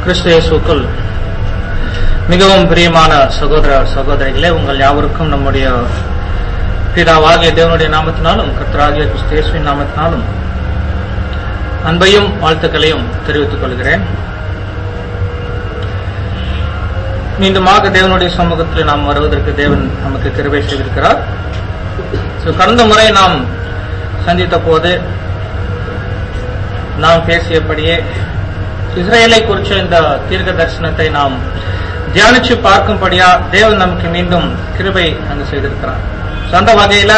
கிறிஸ்து இயேசுக்குள் மிகவும் பிரியமான சகோதர சகோதரிகளே உங்கள் யாவருக்கும் நம்முடைய பிதாவாகிய தேவனுடைய நாமத்தினாலும் கர்த்தராகிய கிறிஸ்து இயேசுவின் நாமத்தினாலும் அன்பையும் வாழ்த்துக்களையும் தெரிவித்துக் கொள்கிறேன் மீண்டுமாக தேவனுடைய சமூகத்தில் நாம் வருவதற்கு தேவன் நமக்கு கிருபை செய்திருக்கிறார் So, கடந்த முறை நாம் சந்தித்த போது நாம் பேசியபடியே இஸ்ரேலை குறித்த இந்த தீர்க்க தரிசனத்தை நாம் தியானிச்சு பார்க்கும்படியா தேவன் நமக்கு மீண்டும் கிருபை அங்கு செய்திருக்கிறார் So, அந்த வகையில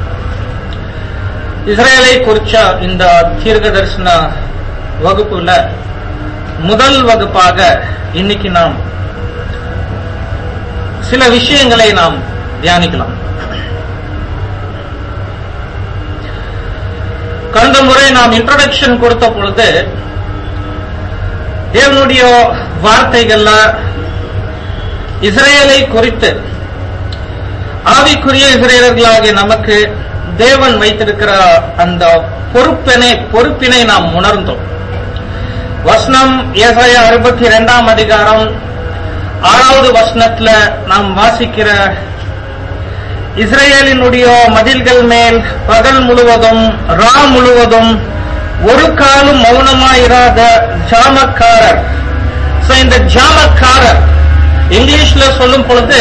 இஸ்ரேலை குறித்த இந்த தீர்க்க தரிசன வகுப்புல முதல் வகுப்பாக இன்னைக்கு நாம் சில விஷயங்களை நாம் தியானிக்கலாம் கடந்த முறை நாம் இன்ட்ரோடக்ஷன் கொடுத்த பொழுது தேவனுடைய வார்த்தைகள்ல இஸ்ரேலை குறித்து ஆவிக்குரிய இஸ்ரேலர்களாகிய நமக்கு தேவன் வைத்திருக்கிற அந்த பொறுப்பினை பொறுப்பினை நாம் உணர்ந்தோம் வசனம் ஏசாயா அறுபத்தி இரண்டாம் அதிகாரம் ஆறாவது வசனத்துல நாம் வாசிக்கிற இஸ்ரேலினுடைய மதில்கள் மேல் பகல் முழுவதும் ரா முழுவதும் ஒரு காலம் மௌனமாயிராத ஜாமக்காரர் So, இந்த ஜாமக்காரர் இங்கிலீஷ்ல சொல்லும் பொழுது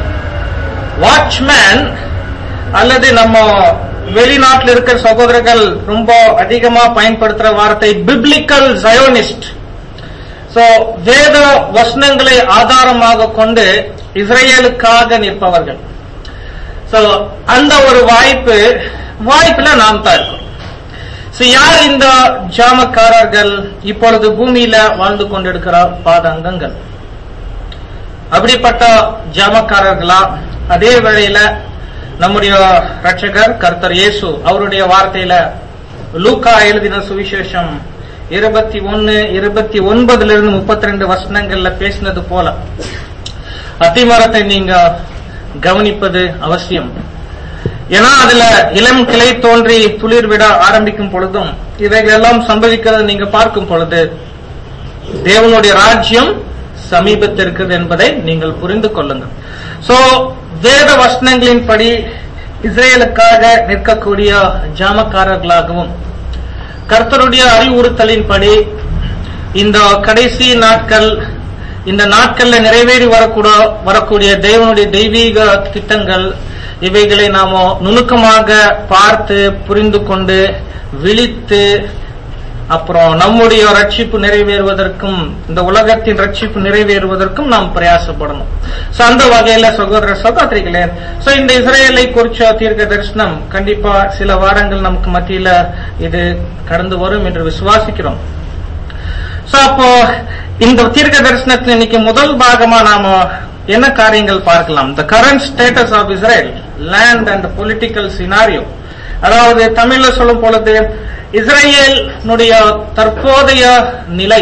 வாட்ச்மேன் அல்லது நம்ம வெளிநாட்டில் இருக்கிற சகோதரர்கள் ரொம்ப அதிகமா பயன்படுத்துற வார்த்தை பிப்ளிக்கல் ஜயோனிஸ்ட் சோ வேத வசனங்களை ஆதாரமாக கொண்டு இஸ்ரேலுக்காக நிற்பவர்கள் சோ அந்த ஒரு வாய்ப்பு வாய்ப்புல நாம் தான் இருக்கோம் So, யார் இந்த ஜாமக்காரர்கள் இப்பொழுது பூமியில வாழ்ந்து கொண்டிருக்கிற பாதங்கங்கள் அப்படிப்பட்ட ஜாமக்காரர்களா அதே வேளையில நம்முடைய ரட்சகர் கர்த்தர் இயேசு அவருடைய வார்த்தையில லூக்கா எழுதின சுவிசேஷம் இருபத்தி ஒன்னு இருபத்தி ஒன்பதுல இருந்து முப்பத்தி ரெண்டு வசனங்கள்ல பேசினது போல அத்திமரத்தை நீங்க கவனிப்பது அவசியம் ஏன்னா அதுல இளம் கிளை தோன்றி துளிர் விட ஆரம்பிக்கும் பொழுதும் இவைகள் எல்லாம் சம்பவிக்கிறத நீங்க பார்க்கும் பொழுது தேவனுடைய ராஜ்யம் சமீபத்திருக்கிறது என்பதை நீங்கள் புரிந்து கொள்ளுங்கள் சோ வேத வசனங்களின்படி இஸ்ரேலுக்காக நிற்கக்கூடிய ஜாமக்காரர்களாகவும் கர்த்தருடைய அறிவுறுத்தலின்படி இந்த கடைசி நாட்கள் இந்த நாட்கள்ல நிறைவேறி வரக்கூட வரக்கூடிய தேவனுடைய தெய்வீக திட்டங்கள் இவைகளை நாம நுணுக்கமாக பார்த்து புரிந்து கொண்டு விழித்து அப்புறம் நம்முடைய ரட்சிப்பு நிறைவேறுவதற்கும் இந்த உலகத்தின் ரட்சிப்பு நிறைவேறுவதற்கும் நாம் பிரயாசப்படணும் சோ அந்த வகையில சகோதர சகோதரிகளே சோ இந்த இஸ்ரேலை குறிச்ச தீர்க்க தரிசனம் கண்டிப்பா சில வாரங்கள் நமக்கு மத்தியில இது கடந்து வரும் என்று விசுவாசிக்கிறோம் சோ அப்போ இந்த தீர்க்க தரிசனத்தில் இன்னைக்கு முதல் பாகமா நாம என்ன காரியங்கள் பார்க்கலாம் the current status of Israel land and political scenario அதாவது தமிழ்ல சொல்லும் பொழுது இஸ்ரேலுடைய தற்போதைய நிலை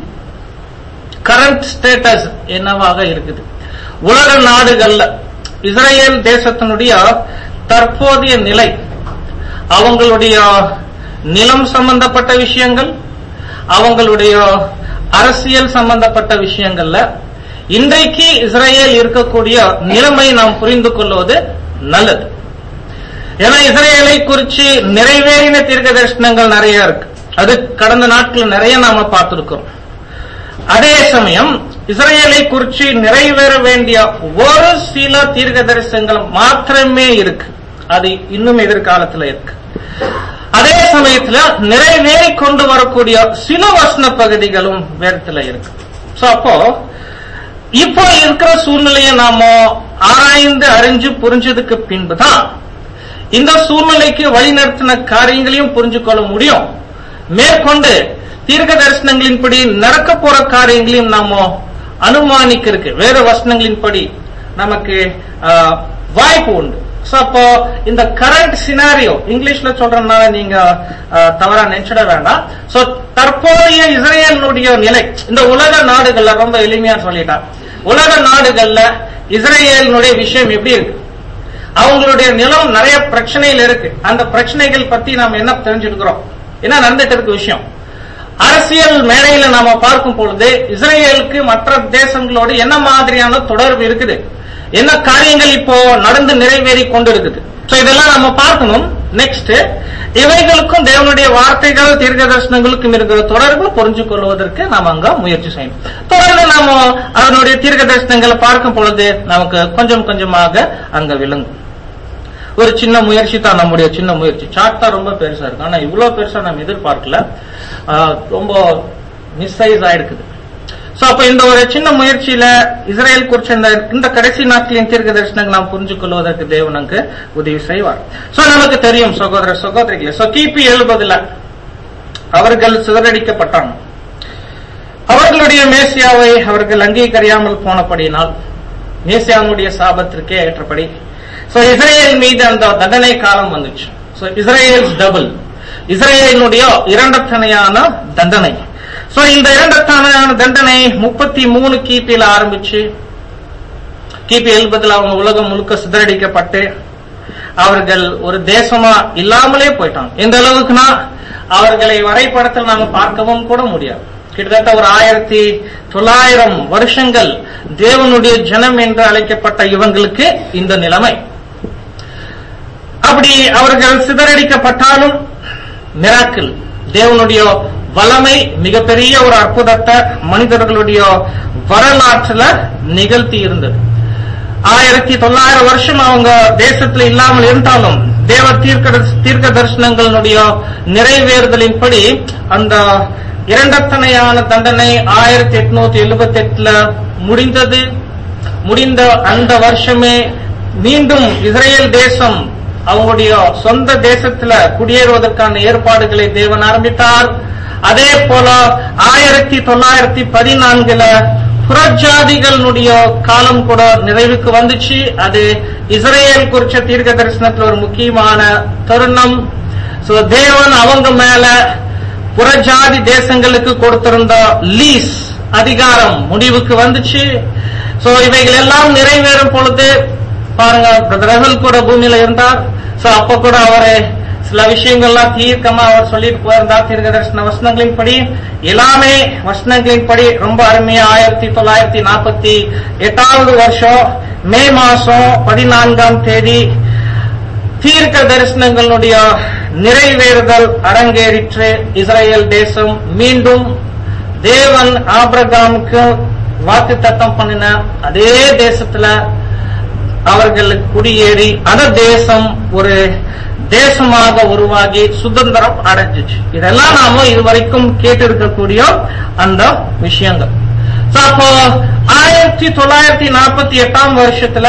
கரண்ட் ஸ்டேட்டஸ் என்னவாக இருக்குது உலக நாடுகள்ல இஸ்ரேல் தேசத்தினுடைய தற்போதைய நிலை அவங்களுடைய நிலம் சம்பந்தப்பட்ட விஷயங்கள் அவங்களுடைய அரசியல் சம்பந்தப்பட்ட விஷயங்கள்ல இன்றைக்கு இஸ்ரேல் இருக்கக்கூடிய நிலைமை நாம் புரிந்து கொள்வது நல்லது ஏன்னா இஸ்ரேலை குறிச்சு நிறைவேறின தீர்க்க தரிசனங்கள் நிறைய இருக்கு அது கடந்த நாட்கள் நிறைய நாம பார்த்திருக்கிறோம் அதே சமயம் இஸ்ரேலை குறிச்சு நிறைவேற வேண்டிய ஒரு சில தீர்க்க தரிசனங்கள் மாத்திரமே இருக்கு அது இன்னும் எதிர்காலத்துல இருக்கு அதே சமயத்துல நிறைவேறி கொண்டு வரக்கூடிய சில வசன பகுதிகளும் வேதத்துல இருக்கு சோ அப்போ இப்போ இருக்கிற சூழ்நிலையை நாம ஆராய்ந்து அறிஞ்சு புரிஞ்சதுக்கு பின்புதான் இந்த சூழ்நிலைக்கு வழிநடத்தின காரியங்களையும் புரிஞ்சு கொள்ள முடியும் மேற்கொண்டு தீர்க்க தரிசனங்களின்படி நடக்க போற காரியங்களையும் நாம அனுமானிக்க இருக்கு வேற வசனங்களின்படி நமக்கு வாய்ப்பு உண்டு சோ அப்போ இந்த கரண்ட் சினாரியோ இங்கிலீஷ்ல சொல்றதுனால நீங்க தவறா நினைச்சிட வேண்டாம் சோ தற்போதைய இஸ்ரேலினுடைய நிலை இந்த உலக நாடுகள்ல ரொம்ப எளிமையா சொல்லிட்டா உலக நாடுகள்ல இஸ்ரேலினுடைய விஷயம் எப்படி இருக்கு அவங்களுடைய நிலம் நிறைய பிரச்சனைகள் இருக்கு அந்த பிரச்சனைகள் பத்தி நாம என்ன தெரிஞ்சிருக்கிறோம் என்ன நடந்துட்டு இருக்கு விஷயம் அரசியல் மேடையில நாம பார்க்கும் பொழுது இஸ்ரேலுக்கு மற்ற தேசங்களோடு என்ன மாதிரியான தொடர்பு இருக்குது என்ன காரியங்கள் இப்போ நடந்து நிறைவேறி கொண்டிருக்குது சோ இதெல்லாம் நம்ம பார்க்கணும் நெக்ஸ்ட் இவைகளுக்கும் தேவனுடைய வார்த்தைகள் தீர்க்க தரிசனங்களுக்கும் இருக்கிற தொடர்பு புரிஞ்சு கொள்வதற்கு நாம் அங்க முயற்சி செய்யணும் தொடர்ந்து நாம அதனுடைய தீர்க்க தரிசனங்களை பார்க்கும் பொழுது நமக்கு கொஞ்சம் கொஞ்சமாக அங்க விளங்கும் ஒரு சின்ன முயற்சி தான் நம்முடைய சின்ன முயற்சி சார்ட் தான் ரொம்ப பெருசா இருக்கு ஆனா இவ்வளவு பெருசா நம்ம எதிர்பார்க்கல ஆஹ் ரொம்ப மிஸ் சைஸ் ஆயிருக்குது சோ அப்ப இந்த ஒரு சின்ன முயற்சியில இஸ்ரேல் குறிச்ச இந்த இந்த கடைசி நாட்களின் தீர்க்க தரிசனங்கள் நாம் புரிஞ்சு கொள்வதற்கு தேவன் நமக்கு உதவி செய்வார் சோ நமக்கு தெரியும் சகோதர சகோதரிகளே சோ கிபி எழுபதுல அவர்கள் சிதறடிக்கப்பட்டாங்க அவர்களுடைய மேசியாவை அவர்கள் அங்கீகரியாமல் போனபடியினால் மேசியாவுடைய சாபத்திற்கே ஏற்றபடி சோ இஸ்ரேல் மீது அந்த தண்டனை காலம் வந்துச்சு சோ இஸ்ரேல் டபுள் இஸ்ரேலினுடைய இரண்டத்தனையான தண்டனை சோ இந்த இரண்டத்தனையான தண்டனை முப்பத்தி மூணு கிபியில ஆரம்பிச்சு கிபி எழுபதுல அவங்க உலகம் முழுக்க சிதறடிக்கப்பட்டு அவர்கள் ஒரு தேசமா இல்லாமலே போயிட்டாங்க எந்த அளவுக்குன்னா அவர்களை வரைபடத்தில் நாம பார்க்கவும் கூட முடியாது கிட்டத்தட்ட ஒரு ஆயிரத்தி தொள்ளாயிரம் வருஷங்கள் தேவனுடைய ஜனம் என்று அழைக்கப்பட்ட இவங்களுக்கு இந்த நிலைமை அப்படி அவர்கள் சிதறடிக்கப்பட்டாலும் மிராக்கிள் தேவனுடைய வல்லமை மிகப்பெரிய ஒரு அற்புதத்தை மனிதர்களுடைய வரலாற்றுல நிகழ்த்தி இருந்தது ஆயிரத்தி தொள்ளாயிரம் வருஷம் அவங்க தேசத்துல இல்லாமல் இருந்தாலும் தேவ தீர்க்க தீர்க்க தரிசனங்களுடைய நிறைவேறுதலின்படி அந்த இரண்டத்தனையான தண்டனை ஆயிரத்தி எட்நூத்தி எழுபத்தி எட்டுல முடிந்தது முடிந்த அந்த வருஷமே மீண்டும் இஸ்ரேல் தேசம் அவங்களுடைய சொந்த தேசத்துல குடியேறுவதற்கான ஏற்பாடுகளை தேவன் ஆரம்பித்தார் அதே போல ஆயிரத்தி தொள்ளாயிரத்தி பதினான்குல புறஜாதிகளுடைய காலம் கூட நிறைவுக்கு வந்துச்சு அது இஸ்ரேல் குறிச்ச தீர்க்க தரிசனத்துல ஒரு முக்கியமான தருணம் சோ தேவன் அவங்க மேல புறஜாதி தேசங்களுக்கு கொடுத்திருந்த லீஸ் அதிகாரம் முடிவுக்கு வந்துச்சு சோ இவைகள் எல்லாம் நிறைவேறும் பொழுது பாருங்க பிரதர் ரகுல் கூட பூமியில இருந்தார் சோ அப்ப கூட அவரு சில விஷயங்கள்லாம் தீர்க்கமா அவர் சொல்லிட்டு போயிருந்தார் தீர்க்க தரிசன வசனங்களின் படி எல்லாமே வசனங்களின் படி ரொம்ப அருமையா ஆயிரத்தி தொள்ளாயிரத்தி நாற்பத்தி எட்டாவது வருஷம் மே மாசம் பதினான்காம் தேதி தீர்க்க தரிசனங்களுடைய நிறைவேறுதல் அரங்கேறிற்று இஸ்ரேல் தேசம் மீண்டும் தேவன் ஆபிரகாமுக்கு வாக்கு தத்தம் பண்ணின அதே தேசத்துல அவர்கள் குடியேறி அந்த தேசம் ஒரு தேசமாக உருவாகி சுதந்திரம் அடைஞ்சிச்சு இதெல்லாம் நாம இதுவரைக்கும் கேட்டு இருக்கக்கூடிய அந்த விஷயங்கள் So, அப்போ ஆயிரத்தி தொள்ளாயிரத்தி நாற்பத்தி எட்டாம் வருஷத்துல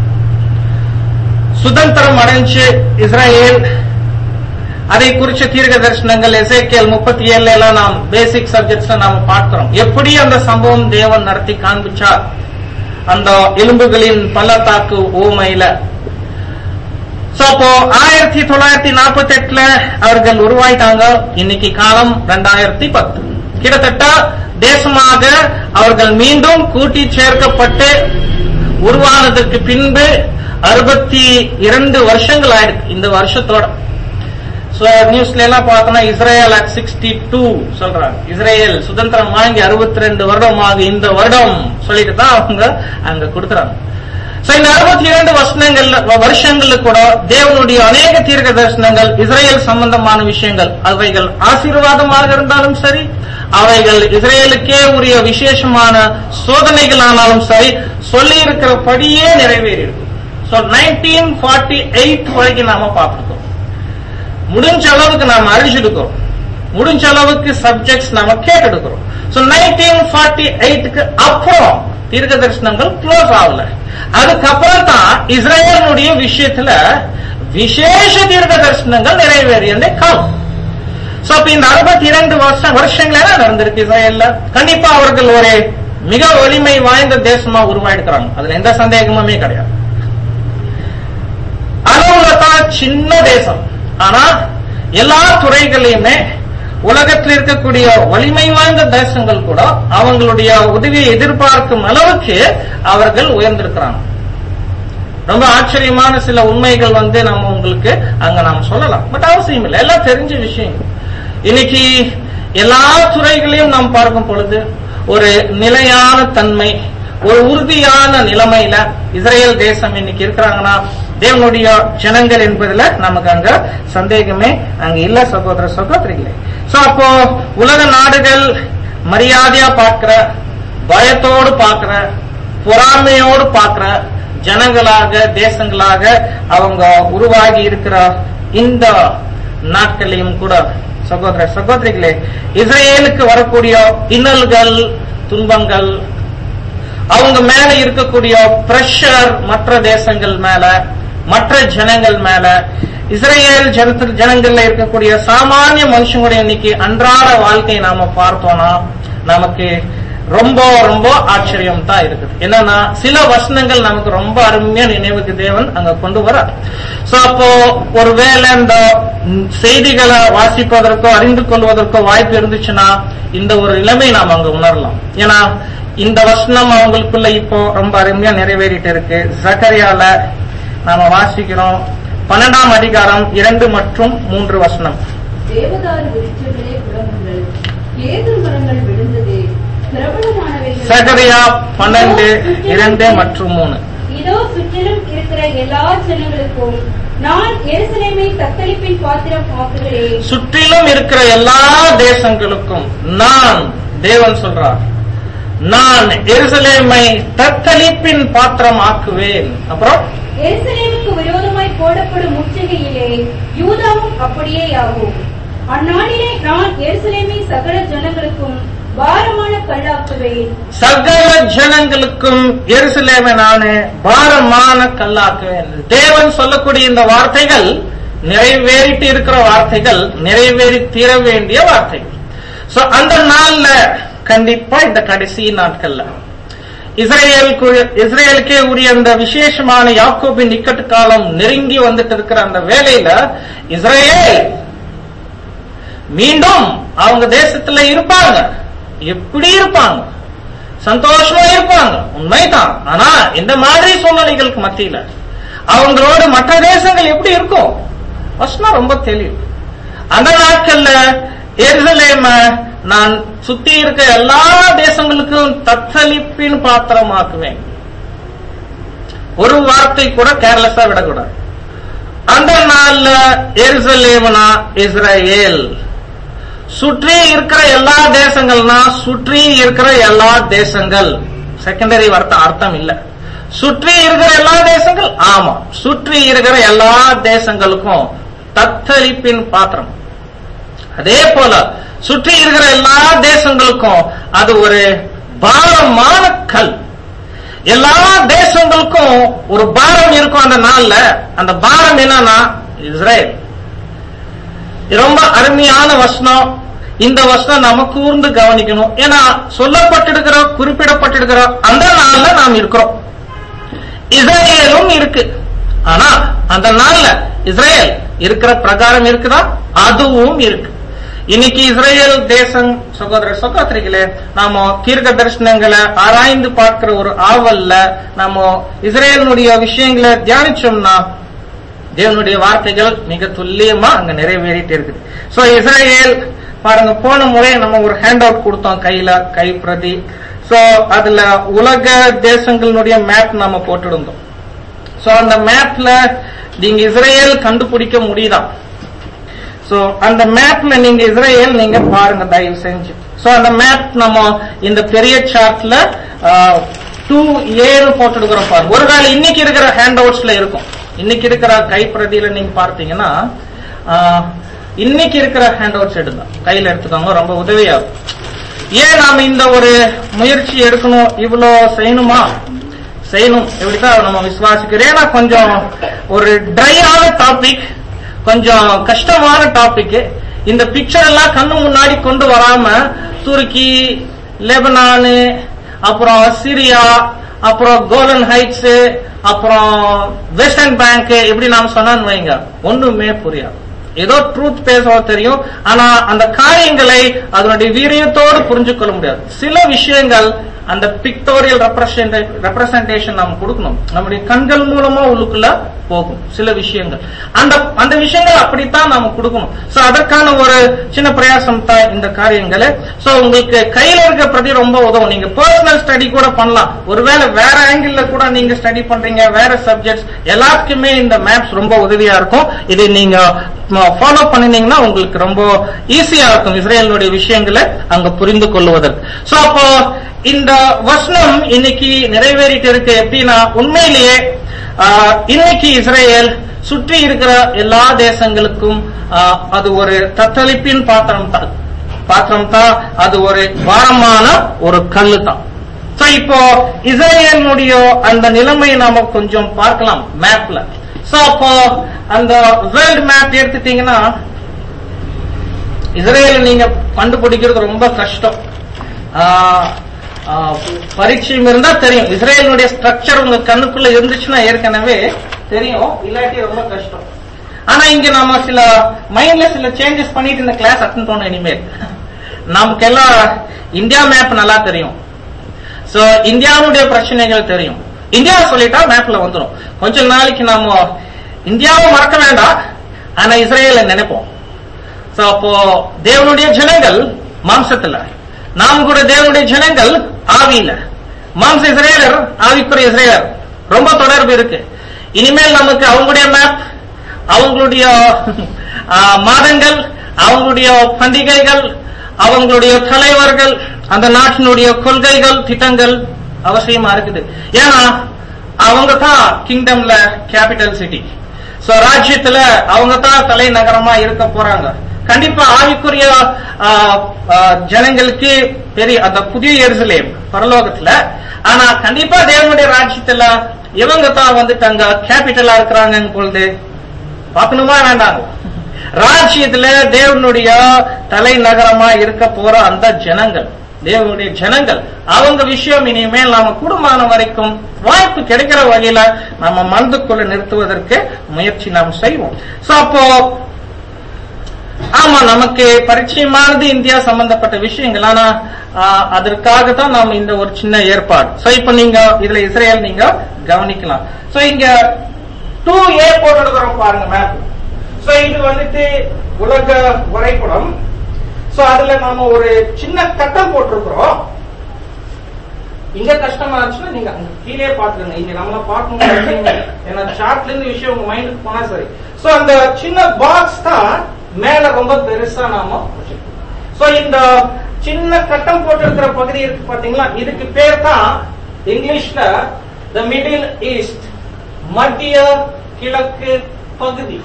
சுதந்திரம் அடைஞ்சு இஸ்ரேல் அதை குறிச்ச தீர்க்க தரிசனங்கள் எசேக்கியல் முப்பத்தி ஏழுல எல்லாம் நாம் பேசிக் சப்ஜெக்ட்ஸ்ல நாம பார்க்கிறோம் எப்படி அந்த சம்பவம் தேவன் நடத்தி காண்பிச்சார் அந்த எலும்புகளின் பள்ளத்தாக்கு ஊமையில சோ அப்போ ஆயிரத்தி தொள்ளாயிரத்தி நாற்பத்தி எட்டுல அவர்கள் உருவாயிட்டாங்க இன்னைக்கு காலம் ரெண்டாயிரத்தி பத்து கிட்டத்தட்ட தேசமாக அவர்கள் மீண்டும் கூட்டி சேர்க்கப்பட்டு உருவானதற்கு பின்பு அறுபத்தி இரண்டு வருஷங்கள் ஆயிருக்கு இந்த வருஷத்தோட சோ நியூஸ்ல எல்லாம் பார்த்தோம்னா இஸ்ரேல் அட் சிக்ஸ்டி டூ சொல்றாங்க இஸ்ரேல் சுதந்திரம் வாங்கி அறுபத்தி ரெண்டு வருடம் ஆகு இந்த வருடம் சொல்லிட்டு தான் அவங்க அங்க கொடுக்குறாங்க சோ இந்த அறுபத்தி இரண்டு வசனங்கள்ல வருஷங்கள்ல கூட தேவனுடைய அநேக தீர்க்க தரிசனங்கள் இஸ்ரேல் சம்பந்தமான விஷயங்கள் அவைகள் ஆசீர்வாதமாக இருந்தாலும் சரி அவைகள் இஸ்ரேலுக்கே உரிய விசேஷமான சோதனைகள் ஆனாலும் சரி சொல்லி இருக்கிறபடியே நிறைவேறியிருக்கு சோ நைன்டீன் ஃபார்ட்டி எயிட் வரைக்கும் நாம பார்த்திருக்கோம் முடிஞ்ச அளவுக்கு நாம அறிஞ்சிருக்கிறோம் முடிஞ்ச அளவுக்கு சப்ஜெக்ட்ஸ் நாம கேட்டெடுக்கிறோம் சோ நைன்டீன் ஃபார்ட்டி எயிட்டுக்கு அப்புறம் தீர்க்க தரிசனங்கள் க்ளோஸ் ஆகல அதுக்கப்புறம் தான் இஸ்ரேலுடைய விஷயத்துல விசேஷ தீர்க்க தரிசனங்கள் நிறைவேறிய காலம் சோ அப்ப இந்த அறுபத்தி இரண்டு வருஷம் வருஷங்கள நடந்திருக்கு இஸ்ரேல்ல கண்டிப்பா அவர்கள் ஒரு மிக வலிமை வாய்ந்த தேசமா உருவாயிருக்கிறாங்க அதுல எந்த சந்தேகமுமே கிடையாது அளவுல தான் சின்ன தேசம் ஆனா எல்லா துறைகளையுமே உலகத்தில் இருக்கக்கூடிய வலிமை வாய்ந்த தேசங்கள் கூட அவங்களுடைய உதவியை எதிர்பார்க்கும் அளவுக்கு அவர்கள் உயர்ந்திருக்கிறாங்க ரொம்ப ஆச்சரியமான சில உண்மைகள் வந்து நம்ம உங்களுக்கு அங்க நாம் சொல்லலாம் பட் அவசியம் இல்லை எல்லாம் தெரிஞ்ச விஷயம் இன்னைக்கு எல்லா துறைகளையும் நாம் பார்க்கும் பொழுது ஒரு நிலையான தன்மை ஒரு உறுதியான நிலைமையில இஸ்ரேல் தேசம் இன்னைக்கு இருக்கிறாங்கன்னா தேவனுடைய ஜனங்கள் என்பதுல நமக்கு அங்க சந்தேகமே அங்க இல்ல சகோதர சகோதரிகளே சோ அப்போ உலக நாடுகள் மரியாதையா பார்க்கிற பயத்தோடு பார்க்கிற பொறாமையோடு பார்க்கிற ஜனங்களாக தேசங்களாக அவங்க உருவாகி இருக்கிற இந்த நாட்களையும் கூட சகோதர சகோதரிகளே இஸ்ரேலுக்கு வரக்கூடிய இன்னல்கள் துன்பங்கள் அவங்க மேல இருக்கக்கூடிய பிரஷர் மற்ற தேசங்கள் மேல மற்ற ஜனங்கள் மேல இஸ்ரேல் ஜனத்து ஜனங்கள்ல இருக்கக்கூடிய சாமானிய மனுஷங்களுடைய இன்னைக்கு அன்றாட வாழ்க்கையை நாம பார்த்தோம்னா நமக்கு ரொம்ப ரொம்ப ஆச்சரியம் தான் இருக்குது என்னன்னா சில வசனங்கள் நமக்கு ரொம்ப அருமையா நினைவுக்கு தேவன் அங்க கொண்டு வர சோ அப்போ ஒருவேளை இந்த ம், செய்திகளை வாசிப்பதற்கோ அறிந்து கொள்வதற்கோ வாய்ப்பு இருந்துச்சுன்னா இந்த ஒரு நிலைமை நாம் அங்க உணரலாம் ஏன்னா இந்த வசனம் அவங்களுக்குள்ள இப்போ ரொம்ப அருமையா நிறைவேறிட்டு இருக்கு ஜக்கரியால நாம வாசிக்கிறோம் பன்னெண்டாம் அதிகாரம் இரண்டு மற்றும் மூன்று வசனம் தேவதாரு விருட்சங்களே புலம்புங்கள் கேதுரு மரங்கள் விழுந்தது பிரபலமானவைகள் சகரியா பன்னெண்டு இரண்டு மற்றும் மூணு இதோ சுற்றிலும் இருக்கிற எல்லா ஜனங்களுக்கும் நான் எருசலேமை தத்தளிப்பின் பாத்திரம் ஆக்குகிறேன் சுற்றிலும் இருக்கிற எல்லா தேசங்களுக்கும் நான் தேவன் சொல்றார் நான் எருசலேமை தத்தளிப்பின் பாத்திரம் ஆக்குவேன் அப்புறம் எருசலேமுக்கு விரோதமாய் போடப்படும் முற்றுகையிலே யூதாவும் அப்படியே ஆகும் அந்நாளிலே நான் எருசலேமை சகல ஜனங்களுக்கும் பாரமான கல்லாக்குவேன் சகல ஜனங்களுக்கும் எருசலேமை நானே பாரமான கல்லாக்குவேன் தேவன் சொல்லக்கூடிய இந்த வார்த்தைகள் நிறைவேறிட்டு இருக்கிற வார்த்தைகள் நிறைவேறி தீர வேண்டிய வார்த்தைகள் சோ அந்த நாள்ல கண்டிப்பா இந்த கடைசி நாட்கள்ல இஸ்ரேலுக்கு இஸ்ரேலுக்கே உரிய அந்த விசேஷமான யாக்கோபின் இக்கட்டு காலம் நெருங்கி வந்துட்டு இருக்கிற அந்த வேலையில இஸ்ரேல் மீண்டும் அவங்க தேசத்துல இருப்பாங்க எப்படி இருப்பாங்க சந்தோஷமா இருப்பாங்க உண்மைதான் ஆனா இந்த மாதிரி சூழ்நிலைகளுக்கு மத்தியில அவங்களோட மற்ற தேசங்கள் எப்படி இருக்கும் வசனம் ரொம்ப தெளிவு அந்த நாட்கள்ல எருசலேம நான் சுத்தி இருக்க எல்லா தேசங்களுக்கும் தத்தளிப்பின் பாத்திரமாக்குவேன் ஒரு வார்த்தை கூட கேர்லெஸ்ஸா விடக்கூடாது அந்த நாள்ல எருசலேமனா இஸ்ரேல் சுற்றி இருக்கிற எல்லா தேசங்கள்னா சுற்றி இருக்கிற எல்லா தேசங்கள் செகண்டரி வார்த்தை அர்த்தம் இல்ல சுற்றி இருக்கிற எல்லா தேசங்கள் ஆமா சுற்றி இருக்கிற எல்லா தேசங்களுக்கும் தத்தளிப்பின் பாத்திரம் அதே போல சுற்றி இருக்கிற எல்லா தேசங்களுக்கும் அது ஒரு பாரமான கல் எல்லா தேசங்களுக்கும் ஒரு பாரம் இருக்கும் அந்த நாள்ல அந்த பாரம் என்னன்னா இஸ்ரேல் இது ரொம்ப அருமையான வசனம் இந்த வசனம் நம்ம கூர்ந்து கவனிக்கணும் ஏன்னா சொல்லப்பட்டிருக்கிற குறிப்பிடப்பட்டிருக்கிற அந்த நாள்ல நாம் இருக்கிறோம் இஸ்ரேலும் இருக்கு ஆனா அந்த நாள்ல இஸ்ரேல் இருக்கிற பிரகாரம் இருக்குதா அதுவும் இருக்கு இன்னைக்கு இஸ்ரேல் தேசம் சகோதர சகோதரிகளே நாம தீர்க்க தரிசனங்களை ஆராய்ந்து பார்க்கிற ஒரு ஆவல்ல நாம இஸ்ரேலினுடைய விஷயங்களை தியானிச்சோம்னா தேவனுடைய வார்த்தைகள் மிக துல்லியமா அங்க நிறைவேறிட்டு இருக்குது சோ இஸ்ரேல் பாருங்க போன முறை நம்ம ஒரு ஹேண்ட் அவுட் கொடுத்தோம் கையில கை பிரதி சோ அதுல உலக தேசங்களுடைய மேப் நாம போட்டிருந்தோம் சோ அந்த மேப்ல நீங்க இஸ்ரேல் கண்டுபிடிக்க முடியுதா சோ அந்த மேப்ல நீங்க இஸ்ரேல் நீங்க பாருங்க தயவு செஞ்சு சோ அந்த மேப் நம்ம இந்த பெரிய சார்ட்ல டூ ஏன்னு போட்டுருக்கிறோம் பாருங்க ஒருவேளை இன்னைக்கு இருக்கிற ஹேண்ட் அவுட்ஸ்ல இருக்கும் இன்னைக்கு இருக்கிற கைப்பிரதியில நீங்க பார்த்தீங்கன்னா ஆஹ், இன்னைக்கு இருக்கிற ஹேண்ட் அவுட்ஸ் எடுங்க கையில எடுத்துக்கோங்க ரொம்ப உதவியாகும் ஏன் நாம இந்த ஒரு முயற்சி எடுக்கணும் இவ்வளோ செய்யணுமா செய்யணும் இப்படிதான் நம்ம விசுவாசிக்கிறோம் ஏன்னா கொஞ்சம் ஒரு ட்ரையான டாபிக் கொஞ்சம் கஷ்டமான டாபிக் இந்த பிக்சர் எல்லாம் கண்ணு முன்னாடி கொண்டு வராம துருக்கி லெபனானு அப்புறம் சிரியா அப்புறம் கோலன் ஹைட்ஸ் அப்புறம் வெஸ்டர்ன் பேங்க் இப்படி நாம சொன்னான்னு வைங்க ஒண்ணுமே புரியாது ஏதோ ட்ரூத் பேச தெரியும் ஆனா அந்த காரியங்களை அதனுடைய வீரியத்தோடு புரிஞ்சு கொள்ள முடியாது சில விஷயங்கள் அந்த பிக்டோரியல் ரெப்ரசன்டேஷன் நாம் கொடுக்கணும் நம்முடைய கண்கள் மூலமா உள்ளுக்குள்ள போகும் சில விஷயங்கள் அந்த அந்த விஷயங்கள் அப்படித்தான் நாம கொடுக்கணும் சோ அதற்கான ஒரு சின்ன பிரயாசம் தான் இந்த காரியங்களை சோ உங்களுக்கு கையில இருக்க பிரதி ரொம்ப உதவும் நீங்க பர்சனல் ஸ்டடி கூட பண்ணலாம் ஒருவேளை வேற ஆங்கிள் கூட நீங்க ஸ்டடி பண்றீங்க வேற சப்ஜெக்ட்ஸ் எல்லாத்துக்குமே இந்த மேப்ஸ் ரொம்ப உதவியா இருக்கும் இதை நீங்க ஃபாலோ பண்ணினீங்கன்னா உங்களுக்கு ரொம்ப ஈஸியா இருக்கும் இஸ்ரேலுடைய விஷயங்களை அங்க புரிந்து கொள்வதற்கு சோ அப்போ இந்த வசனம் இன்னைக்கு நிறைவேறிட்டு இருக்கு எப்படின்னா உண்மையிலேயே ஆஹ், இன்னைக்கு இஸ்ரேல் சுற்றி இருக்கிற எல்லா தேசங்களுக்கும் ஆஹ், அது ஒரு தத்தளிப்பின் பாத்திரம் தான் பாத்திரம் தான் அது ஒரு பாரமான ஒரு கல்லு தான் சோ இப்போ இஸ்ரேலினுடைய அந்த நிலைமையை நாம கொஞ்சம் பார்க்கலாம் மேப்ல சோ அப்போ அந்த வேர்ல்ட் மேப் எடுத்துட்டீங்கன்னா இஸ்ரேல் நீங்க கண்டுபிடிக்கிறது ரொம்ப கஷ்டம் ஆஹ், ஆஹ், பரிச்சயம் இருந்தா தெரியும் இஸ்ரேலுடைய ஸ்ட்ரக்சர் உங்க கண்ணுக்குள்ள இருந்துச்சுன்னா ஏற்கனவே தெரியும் இல்லாட்டி ரொம்ப கஷ்டம் ஆனா இங்க நாம சில மைண்ட்ல சில சேஞ்சஸ் பண்ணிட்டு இந்த கிளாஸ் அட்டன் பண்ணோம் இனிமேல் நமக்கெல்லாம் இந்தியா மேப் நல்லா தெரியும் சோ இந்தியாவுடைய பிரச்சனைகள் தெரியும் இந்தியா சொல்லிட்டா மேப்ல வந்துரும் கொஞ்ச நாளைக்கு நாம இந்தியாவை மறக்க வேண்டாம் ஆனா இஸ்ரேல நினைப்போம் சோ அப்போ தேவனுடைய ஜனங்கள் மாம்சத்துல நாம் கூட தேவனுடைய ஜனங்கள் ஆவியில மாம்ச இஸ்ரேலர் ஆவிக்குரிய இஸ்ரேலர் ரொம்ப தொடர்பு இருக்கு இனிமேல் நமக்கு அவங்களுடைய மேப் அவங்களுடைய ஆ, மாதங்கள் அவங்களுடைய பண்டிகைகள் அவங்களுடைய தலைவர்கள் அந்த நாட்டினுடைய கொள்கைகள் திட்டங்கள் அவசியமா இருக்குது ஏன்னா அவங்க தான் கிங்டம்ல கேபிட்டல் சிட்டி சோ ராஜ்யத்துல அவங்க தான் தலைநகரமா இருக்க போறாங்க கண்டிப்பா ஆவிக்குரிய ஆ, ஆ, ஜனங்களுக்கு பெரிய அந்த புதிய எருசலேம் பரலோகத்துல ஆனா கண்டிப்பா தேவனுடைய ராஜ்யத்துல இவங்க தான் வந்துட்டு அங்க கேபிட்டலா இருக்கிறாங்க பொழுது பார்க்கணுமா வேண்டாம் ராஜ்யத்துல தேவனுடைய தலைநகரமா இருக்க போற அந்த ஜனங்கள் தேவனுடைய ஜனங்கள் அவங்க விஷயம் இனிமேல் நாம கூடுமான வரைக்கும் வாய்ப்பு கிடைக்கிற வகையில நம்ம மனதுக்குள்ள நிறுத்துவதற்கு முயற்சி நாம் செய்வோம் சோ அப்போ ஆமா நமக்கு பரிச்சயமானது இந்தியா சம்பந்தப்பட்ட விஷயங்கள் ஆனா ஆஹ், அதற்காக தான் நாம இந்த ஒரு சின்ன ஏற்பாடு சோ இப்ப நீங்க இதுல இஸ்ரேல் நீங்க கவனிக்கலாம் சோ இங்க டூ ஏ போட்டுருக்கிறோம் பாருங்க மேப் சோ இது வந்துட்டு உலக வரைபடம் சோ அதுல நாம ஒரு சின்ன கட்டம் போட்டிருக்கிறோம் இங்க கஷ்டமா இருந்துச்சுன்னா நீங்க அங்க கீழே பாத்துருங்க இங்க நம்மள பார்க்கணும் அவசியம் இல்லை. ஏன்னா சார்ட்ல இருந்து விஷயம் உங்க மைண்டுக்கு போனா சரி சோ அந்த சின்ன பாக்ஸ் தான் மேல ரொம்ப பெருசா நாம சோ இந்த சின்ன கட்டம் போட்டிருக்கிற பகுதி இருக்கு பாத்தீங்களா இதுக்கு பேர் தான் இங்கிலீஷ்ல த மிடில் ஈஸ்ட் மத்திய கிழக்கு பகுதி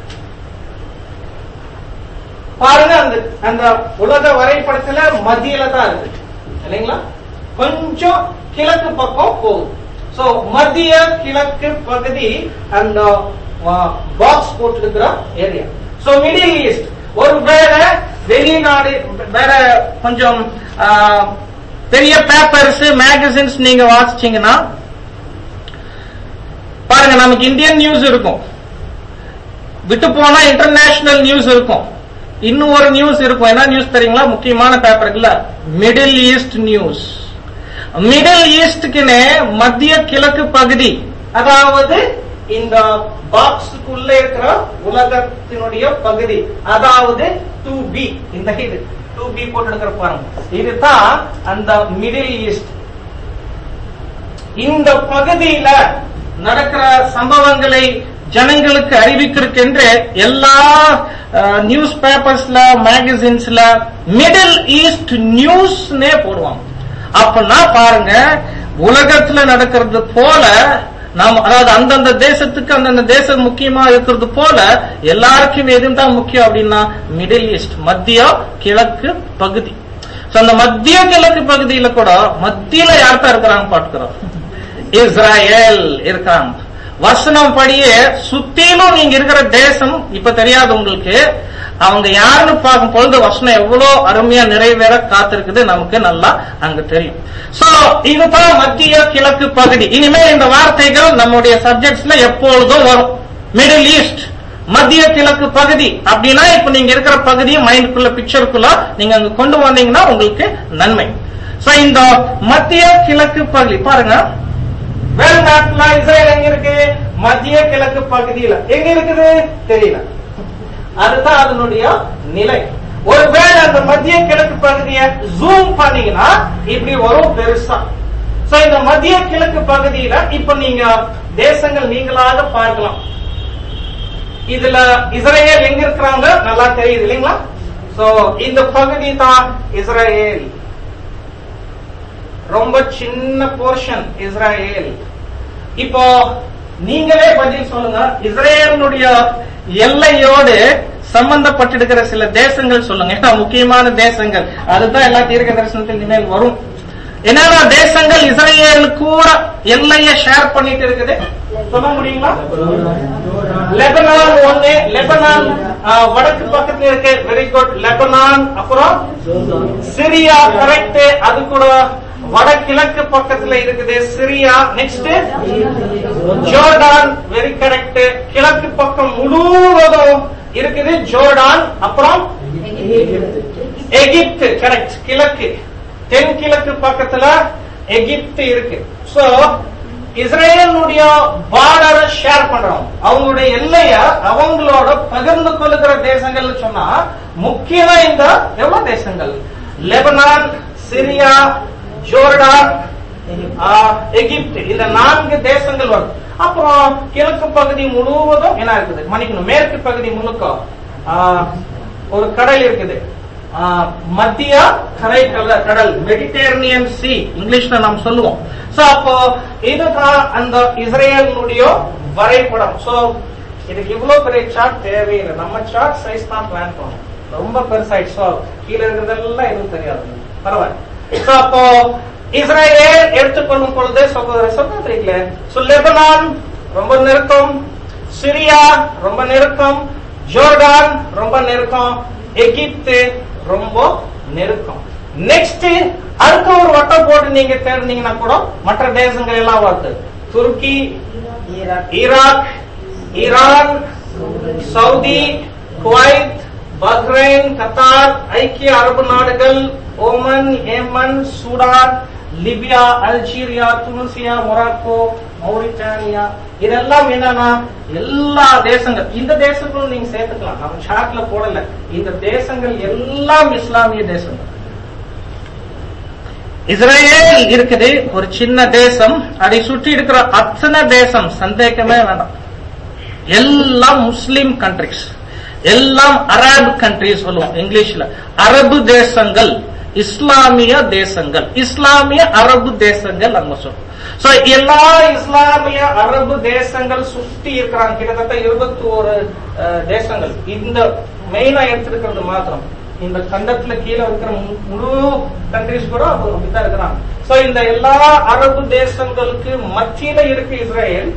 பாருங்க அந்த அந்த உலக வரைபடத்துல மத்தியில தான் இருக்கு இல்லைங்களா கொஞ்சம் கிழக்கு பக்கம் போகுது சோ மத்திய கிழக்கு பகுதி அந்த பாக்ஸ் போட்டிருக்கிற ஏரியா சோ மிடில் ஈஸ்ட் ஒரு வேற வெளிநாடு வேற கொஞ்சம் ஆ, பெரிய பேப்பர்ஸ் மேகசின்ஸ் நீங்க வாசிச்சீங்கன்னா பாருங்க நமக்கு இந்தியன் நியூஸ் இருக்கும் விட்டு போனா இன்டர்நேஷனல் நியூஸ் இருக்கும் இன்னும் ஒரு நியூஸ் இருக்கும் என்ன நியூஸ் தெரியுங்களா முக்கியமான பேப்பருக்குல மிடில் ஈஸ்ட் நியூஸ் மிடில் ஈஸ்டுக்குன்னு மத்திய கிழக்கு பகுதி அதாவது இந்த பாக்ஸுக்குள்ள இருக்கிற உலகத்தினுடைய பகுதி அதாவது டூ பி இந்த இது டூ பி போட்டு எடுக்கிற பாருங்க இதுதான் அந்த மிடில் ஈஸ்ட் இந்த பகுதியில நடக்கிற சம்பவங்களை ஜனங்களுக்கு அறிவிக்கிறதுக்கென்று எல்லா நியூஸ் பேப்பர்ஸ்ல மேகசின்ஸ்ல மிடில் ஈஸ்ட் நியூஸ்னே போடுவாங்க அப்படின்னா பாருங்க உலகத்துல நடக்கிறது போல நாம் அதாவது அந்தந்த தேசத்துக்கு அந்தந்த தேசம் முக்கியமா இருக்கிறது போல எல்லாருக்கும் எதுவும் தான் முக்கியம் அப்படின்னா மிடில் ஈஸ்ட் மத்திய கிழக்கு பகுதி So, அந்த மத்திய கிழக்கு பகுதியில கூட மத்தியில யார் தான் இருக்கிறாங்க பாத்துக்கிறோம் இஸ்ராயேல் இருக்காங்க வசனம் படியே சுத்திலும் நீங்க இருக்கிற தேசம் இப்ப தெரியாது உங்களுக்கு அவங்க யாருன்னு பார்க்கும் பொழுது வசனம் எவ்வளவு அருமையா நிறைவேற காத்திருக்குது நமக்கு நல்லா அங்க தெரியும் சோ இதுதான் மத்திய கிழக்கு பகுதி இனிமே இந்த வார்த்தைகள் நம்முடைய சப்ஜெக்ட்ஸ்ல எப்பொழுதும் வரும் மிடில் ஈஸ்ட் மத்திய கிழக்கு பகுதி அப்படின்னா இப்ப நீங்க இருக்கிற பகுதியை மைண்டுக்குள்ள பிக்சருக்குள்ள நீங்க அங்க கொண்டு வந்தீங்கன்னா உங்களுக்கு நன்மை சோ இந்த மத்திய கிழக்கு பகுதி பாருங்க வேல் மேப்ல இஸ்ரேல் எங்க இருக்கு மத்திய கிழக்கு பகுதியில எங்க இருக்குது தெரியல அதுதான் அதனுடைய நிலை ஒருவேளை அந்த மத்திய கிழக்கு பகுதியை ஜூம் பண்ணீங்கன்னா இப்படி வரும் பெருசா சோ இந்த மத்திய கிழக்கு பகுதியில இப்ப நீங்க தேசங்கள் நீங்களாக பார்க்கலாம் இதுல இஸ்ரேல் எங்க இருக்கிறாங்க நல்லா தெரியுது இல்லைங்களா சோ இந்த பகுதி தான் இஸ்ரேல் ரொம்ப சின்ன போர்ஷன் இஸ்ரேல் இப்போ நீங்களே பதில் சொல்லுங்க இஸ்ரேலுடைய எல்லையோடு சம்பந்தப்பட்டிருக்கிற சில தேசங்கள் சொல்லுங்க ஏன்னா முக்கியமான தேசங்கள் அதுதான் எல்லா தீர்க்க தரிசனத்தில் இனிமேல் வரும் என்னென்ன தேசங்கள் இஸ்ரேல் கூட எல்லைய ஷேர் பண்ணிட்டு இருக்குது சொல்ல முடியுங்களா லெபனான் ஒண்ணு லெபனான் ஆ, வடக்கு பக்கத்துல இருக்கு வெரி குட் லெபனான் அப்புறம் சிரியா கரெக்ட் அது கூட வடகிழக்கு பக்கத்துல இருக்குது Syria next Jordan very correct கிழக்கு பக்கம் முழுவதும் இருக்குது ஜோர்டான் அப்புறம் எகிப்து கரெக்ட் கிழக்கு தென் கிழக்கு பக்கத்துல எகிப்து இருக்கு சோ இஸ்ரேலுடைய பார்டரை ஷேர் பண்றோம் அவங்களுடைய எல்லைய அவங்களோட பகிர்ந்து கொள்ளுகிற தேசங்கள் சொன்னா முக்கியமா இந்த எவ்வளவு தேசங்கள் லெபனான் சிரியா ஜோர்டான் ஆ, எகிப்து இந்த நான்கு தேசங்கள் வரும் அப்புறம் கிழக்கு பகுதி முழுவதும் என்ன இருக்குது மன்னிக்கணும் மேற்கு பகுதி முழுக்க ஆ, ஒரு கடல் இருக்குது ஆ, மத்திய கரை கடல் கடல் மெடிட்டேரியன் சி இங்கிலீஷ்ல நாம் சொல்லுவோம் சோ அப்போ இதுதான் அந்த இஸ்ரேலுடைய வரைபடம் சோ இதுக்கு இவ்வளவு பெரிய சார்ட் தேவையில்லை நம்ம சார்ட் சைஸ் தான் பிளான் பண்ணோம் ரொம்ப பெருசாயிடுச்சு சோ கீழே இருக்கிறதெல்லாம் எதுவும் தெரியாது பரவாயில்ல சோ அப்போ இஸ்ரேல் எடுத்துக்கொள்ளும் பொழுது சகோதர சகோதரிகளே சோ லெபனான் ரொம்ப நெருக்கம் சிரியா ரொம்ப நெருக்கம் ஜோர்டான் ரொம்ப நெருக்கம் எகிப்து ரொம்ப நெருக்கம் நெக்ஸ்ட் அடுத்த ஒரு வட்டம் போட்டு நீங்க தேடினீங்கன்னா கூட மற்ற தேசங்கள் எல்லாம் வருது துருக்கி Iraq Iran Saudi Kuwait Bahrain Qatar ஐக்கிய அரபு நாடுகள் Oman Yemen Sudan Libya Algeria Tunisia Morocco Mauritania இதெல்லாம் என்னன்னா எல்லா தேசங்கள் இந்த தேசங்களும் நீங்க சேர்த்துக்கலாம் நம்ம சார்ட்ல போடல இந்த தேசங்கள் எல்லாம் இஸ்லாமிய தேசங்கள் இஸ்ரேல் இருக்குது ஒரு சின்ன தேசம் அதை சுற்றி இருக்கிற அத்தனை தேசம் சந்தேகமே வேண்டாம் எல்லாம் முஸ்லிம் கண்ட்ரிஸ் எல்லாம் அரபு கண்ட்ரிஸ் சொல்லுவோம் இங்கிலீஷ்ல அரபு தேசங்கள் இஸ்லாமிய தேசங்கள் இஸ்லாமிய அரபு தேசங்கள் நம்ம சொல்றோம் சோ எல்லா இஸ்லாமிய அரபு தேசங்கள் சுத்தி இருக்கிறாங்க கிட்டத்தட்ட இருபத்தி ஒரு தேசங்கள் இந்த மெயினா எடுத்திருக்கிறது மாத்திரம் இந்த கண்டத்துல கீழே இருக்கிற மு- முழு கண்ட்ரிஸ் கூட அப்ப அப்படித்தான் இருக்கிறாங்க சோ இந்த எல்லா அரபு தேசங்களுக்கு மத்தியில இருக்கு இஸ்ரேல்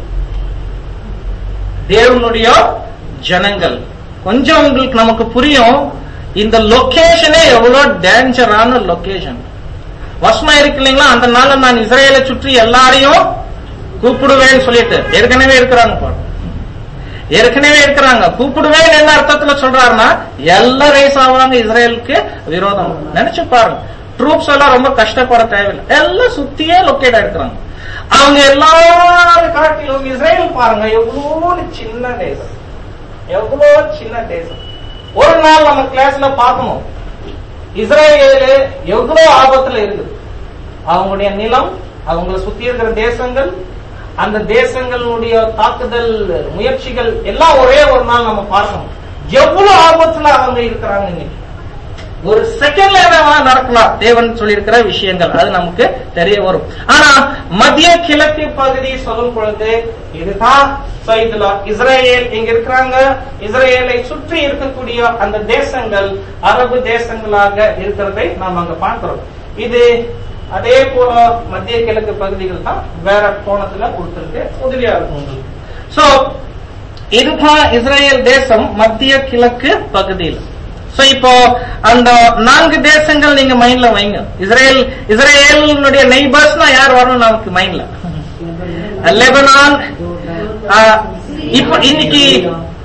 தேவனுடைய ஜனங்கள் கொஞ்சம் உங்களுக்கு நமக்கு புரியும் இந்த லொகேஷனே எவ்வளவு டேஞ்சரான லொகேஷன் வசமா இருக்கு இல்லைங்களா அந்த நாள்ல நான் இஸ்ரேலை சுற்றி எல்லாரையும் கூப்பிடுவேன்னு சொல்லிட்டு ஏற்கனவே இருக்கிறாங்க பாரு ஏற்கனவே இருக்கிறாங்க கூப்பிடுவேன் என்ன அர்த்தத்துல சொல்றாருன்னா எல்லா ரைஸ் ஆவாங்க இஸ்ரேலுக்கு விரோதம் நினைச்சு பாருங்க ட்ரூப்ஸ் எல்லாம் ரொம்ப கஷ்டப்பட தேவையில்லை எல்லாம் சுத்தியே லொக்கேட் ஆயிருக்கிறாங்க அவங்க எல்லாரும் காட்டிலும் இஸ்ரேல் பாருங்க எவ்வளவு சின்ன தேசம் எவ்வளவு சின்ன தேசம் ஒரு நாள் நம்ம கிளாஸ்ல பார்க்கணும் இஸ்ரேலு எவ்வளவு ஆபத்துல இருக்குது அவங்களுடைய நிலம் அவங்கள சுத்தி இருக்கிற தேசங்கள் அந்த தேசங்களுடைய தாக்குதல் முயற்சிகள் எல்லாம் ஒரே ஒரு நாள் நம்ம பார்க்கணும் எவ்வளவு ஆபத்துல அவங்க இருக்கிறாங்க இன்னைக்கு ஒரு செகண்ட்ல என்ன நடக்கலாம் தேவன் சொல்லியிருக்கிற விஷயங்கள் அது நமக்கு தெரிய வரும் ஆனா மத்திய கிழக்கு பகுதி சொல்லும் பொழுது இதுதான் So, இதுல இஸ்ரேல் இங்க இருக்கிறாங்க இஸ்ரேலை சுற்றி இருக்கக்கூடிய அந்த தேசங்கள் அரபு தேசங்களாக இருக்கிறதை நாம் அங்க பார்க்கிறோம் இது அதே போல மத்திய கிழக்கு பகுதிகள் தான் வேற கோணத்துல கொடுத்திருக்கு உதவியா இருக்கும் உங்களுக்கு சோ இதுதான் இஸ்ரேல் தேசம் மத்திய கிழக்கு பகுதியில் சோ இப்போ அந்த நான்கு தேசங்கள் நீங்க மைண்ட்ல வைங்க இஸ்ரேல் இஸ்ரேலுடைய நெய்பர்ஸ்னா யார் வரணும் நமக்கு மைண்ட்ல லெபனான் ஆ, இப்போ இன்னைக்கு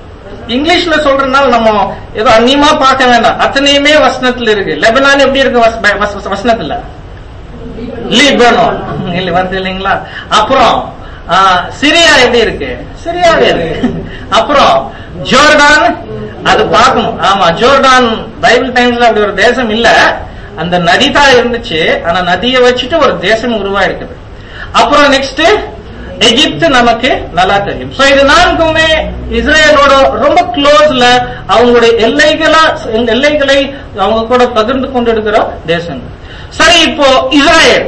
இங்கிலீஷ்ல சொல்றதுனால நம்ம ஏதோ அந்நியமா பார்க்க வேண்டாம் அத்தனையுமே வசனத்துல இருக்கு லெபனான் எப்படி இருக்கு வச- வச- வச- வசனத்துல லீபனோன் இல்ல வருது இல்லைங்களா அப்புறம் ஆ, சிரியா எப்படி இருக்கு சிரியாவே இருக்கு அப்புறம் ஜோர்டான் அது பார்க்கணும் ஆமா ஜோர்டான் பைபிள் டைம்ஸ்ல அப்படி ஒரு தேசம் இல்ல அந்த நதி தான் இருந்துச்சு ஆனா நதியை வச்சுட்டு ஒரு தேசம் உருவாயிருக்குது அப்புறம் நெக்ஸ்ட் எகிப்து நமக்கு நல்லா தெரியும் சோ இது நான்குமே இஸ்ரேலோட ரொம்ப க்ளோஸ்ல அவங்களுடைய எல்லைகளா எல்லைகளை அவங்க கூட பகிர்ந்து கொண்டு இருக்கிற தேசங்கள் சரி இப்போ இஸ்ரேல்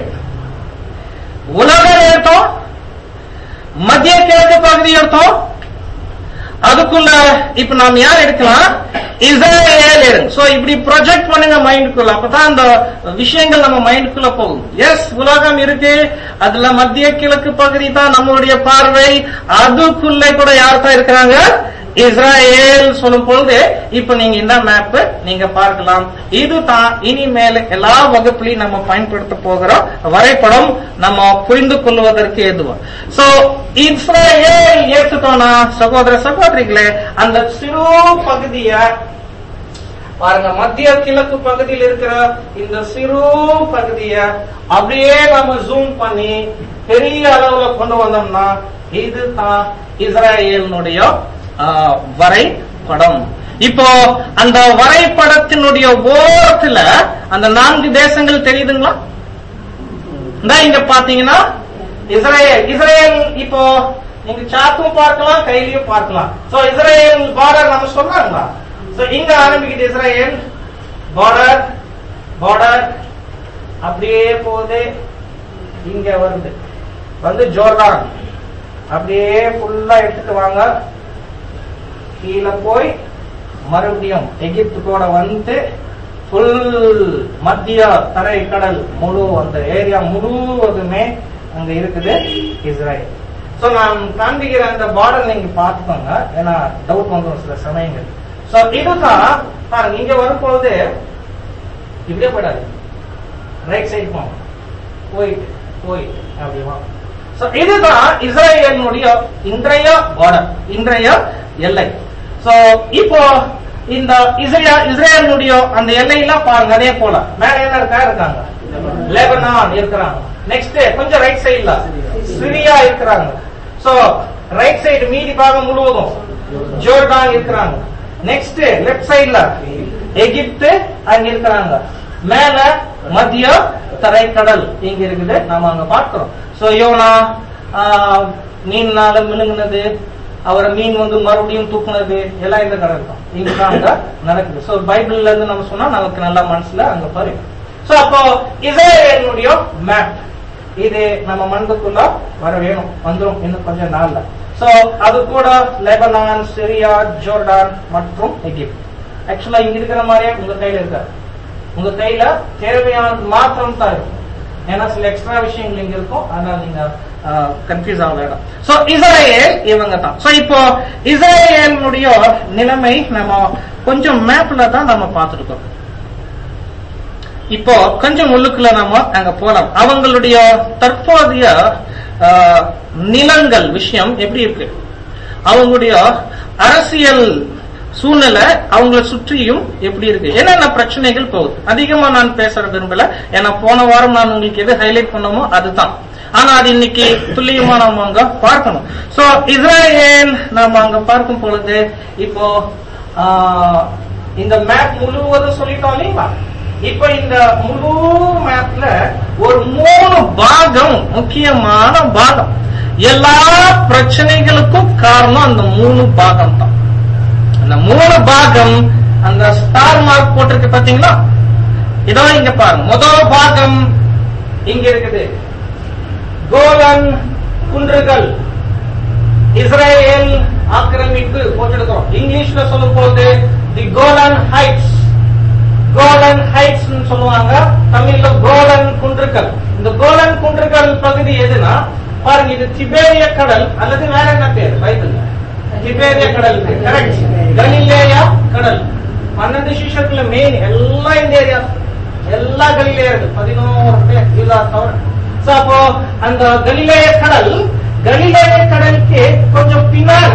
உலகம் எடுத்தோம் மத்திய கிழக்கு பகுதி எடுத்தோம் அதுக்குள்ள இப்ப நாம் யார் எடுக்கலாம் இஸ்ரேல் எடுங்க சோ இப்படி ப்ரொஜெக்ட் பண்ணுங்க மைண்டுக்குள்ள அப்பதான் அந்த விஷயங்கள் நம்ம மைண்டுக்குள்ள போகும் எஸ் உலகம் இருக்கு அதுல மத்திய கிழக்கு பகுதி தான் நம்மளுடைய பார்வை அதுக்குள்ள கூட யார் தான் இருக்கிறாங்க இஸ்ரேல் சொல்லும் பொழுது இப்ப நீங்க இந்த மேப் நீங்க பார்க்கலாம் இதுதான் இனிமேல் எல்லா வகுப்புலையும் நம்ம பயன்படுத்த போகிற வரைபடம் நம்ம புரிந்து கொள்வதற்கு எதுவா சோ இஸ்ரேல் ஏற்றுட்டோம்னா சகோதர சகோதரிகளே அந்த சிறு பகுதிய பாருங்க மத்திய கிழக்கு பகுதியில் இருக்கிற இந்த சிறு பகுதிய அப்படியே நம்ம ஜூம் பண்ணி பெரிய அளவுல கொண்டு வந்தோம்னா இதுதான் இஸ்ரேலினுடைய ஆஹ், வரைபடம் இப்போ அந்த வரைபடத்தினுடைய ஓரத்துல அந்த நான்கு தேசங்கள் தெரியுதுங்களா இந்த இங்க பாத்தீங்கன்னா இஸ்ரேல் இஸ்ரேல் இப்போ நீங்க சாத்தும் பார்க்கலாம் கையிலயும் பார்க்கலாம் சோ இஸ்ரேல் பார்டர் நம்ம சொன்னாங்களா சோ இங்க ஆரம்பிக்குது இஸ்ரேல் பார்டர் பார்டர் அப்படியே போகுது இங்க வருது வந்து ஜோர்டான் அப்படியே ஃபுல்லா எடுத்துட்டு வாங்க கீழே போய் மறுபடியும் எகிப்து கூட வந்து ஃபுல் மத்திய தரை கடல் முழு அந்த ஏரியா முழுவதுமே அங்க இருக்குது இஸ்ரேல் சோ நான் காண்பிக்கிற அந்த பார்டர் நீங்க பார்த்துக்கோங்க ஏன்னா டவுட் வந்துடும் சில சமயங்கள் சோ இதுதான் பாருங்க இங்க வரும்பொழுது இப்படியே போயிடாது ரைட் சைடு போங்க போயிட்டு போயிட்டு அப்படி வாங்க சோ இதுதான் இஸ்ரேலினுடைய இன்றைய பார்டர் இன்றைய எல்லை சோ இப்போ இந்த இஸ்ரேல் இஸ்ரேலினுடைய அந்த எல்லையெல்லாம் பாருங்க அதே போல மேல என்ன இருக்கா இருக்காங்க லெபனான் இருக்கிறாங்க நெக்ஸ்ட் கொஞ்சம் ரைட் சைடுல சிரியா இருக்கிறாங்க சோ ரைட் சைடு மீதி பாகம் முழுவதும் ஜோர்டான் இருக்கிறாங்க நெக்ஸ்ட் லெஃப்ட் சைடுல எகிப்து அங்க இருக்கிறாங்க மேல மத்திய தரைக்கடல் இங்க இருக்குது நாம அங்க பார்க்கிறோம் சோ யோனா ஆஹ், மீன்னால மினுங்கினது அவரை மீன் வந்து மறுபடியும் தூக்குனது எல்லாம் இந்த கடல் தான் இங்கதான் அங்க நடக்குது சோ பைபிள்ல இருந்து நம்ம சொன்னா நமக்கு நல்லா மனசுல அங்க பாருங்க சோ அப்போ இஸ்ரேலினுடைய மேப் இது நம்ம மனதுக்குள்ள வர வேணும் வந்துரும் இன்னும் கொஞ்சம் நாள்ல சோ அது கூட லெபனான் சிரியா ஜோர்டான் மற்றும் எகிப்து ஆக்சுவலா இங்க இருக்கிற மாதிரியே உங்க கையில இருக்காது உங்க கையில தேவையானது மாத்திரம் தான் இருக்கும் ஏன்னா சில எக்ஸ்ட்ரா விஷயங்கள் இங்க இருக்கும் அதனால நீங்க கன்ஃபியூஸ் ஆக வேண்டாம் சோ இஸ்ரேல் இவங்க தான் சோ இப்போ இஸ்ரேலினுடைய நிலைமை நம்ம கொஞ்சம் மேப்ல தான் நம்ம பார்த்துட்டு இருக்கோம் இப்போ கொஞ்சம் உள்ளுக்குள்ள நாம அங்க போலாம் அவங்களுடைய தற்போதைய ஆஹ், நிலங்கள் விஷயம் எப்படி இருக்கு அவங்களுடைய அரசியல் சூழ்நிலை அவங்கள சுற்றியும் எப்படி இருக்கு என்னென்ன பிரச்சனைகள் போகுது அதிகமா நான் பேச விரும்பல ஏன்னா போன வாரம் நான் உங்களுக்கு எது ஹைலைட் பண்ணமோ அதுதான் ஆனா அது இன்னைக்கு துல்லியமா நம்ம அங்க பார்க்கணும் சோ இஸ்ரேல் நாம அங்க பார்க்கும் பொழுது இப்போ ஆஹ், இந்த மேப் முழுவதும் சொல்லிட்டோம் இல்லைங்களா இப்ப இந்த முழு மேப்ல ஒரு மூணு பாகம் முக்கியமான பாகம் எல்லா பிரச்சனைகளுக்கும் காரணம் அந்த மூணு பாகம் தான் அந்த மூணு பாகம் அந்த ஸ்டார் மார்க் போட்டிருக்கு பாத்தீங்களா இதோ இங்க பாருங்க முதல் பாகம் இங்க இருக்குது கோலன் குன்றுகள் இஸ்ரேல் ஆக்கிரமிப்பு போட்டிருக்கிறோம் இங்கிலீஷ்ல சொல்லும் போது the Golan Heights Golan Heights சொல்லுவாங்க தமிழ்ல கோலன் குன்றுகள் இந்த கோலன் குன்றுகள் பகுதி எதுனா பாருங்க இது திபேரிய கடல் அல்லது வேற என்ன பேர் பைபிள்ல திபேரிய கடல் கரெக்ட் கலிலேயா கடல் பன்னெண்டு சிஷத்துல மெயின் எல்லாம் இந்த ஏரியா எல்லா கலிலேயா இருக்கு பதினோரு பேர் யூதா தவிர So, அப்போ அந்த கலிலேய கடல் கலிலேய கடலுக்கு கொஞ்சம் பின்னால்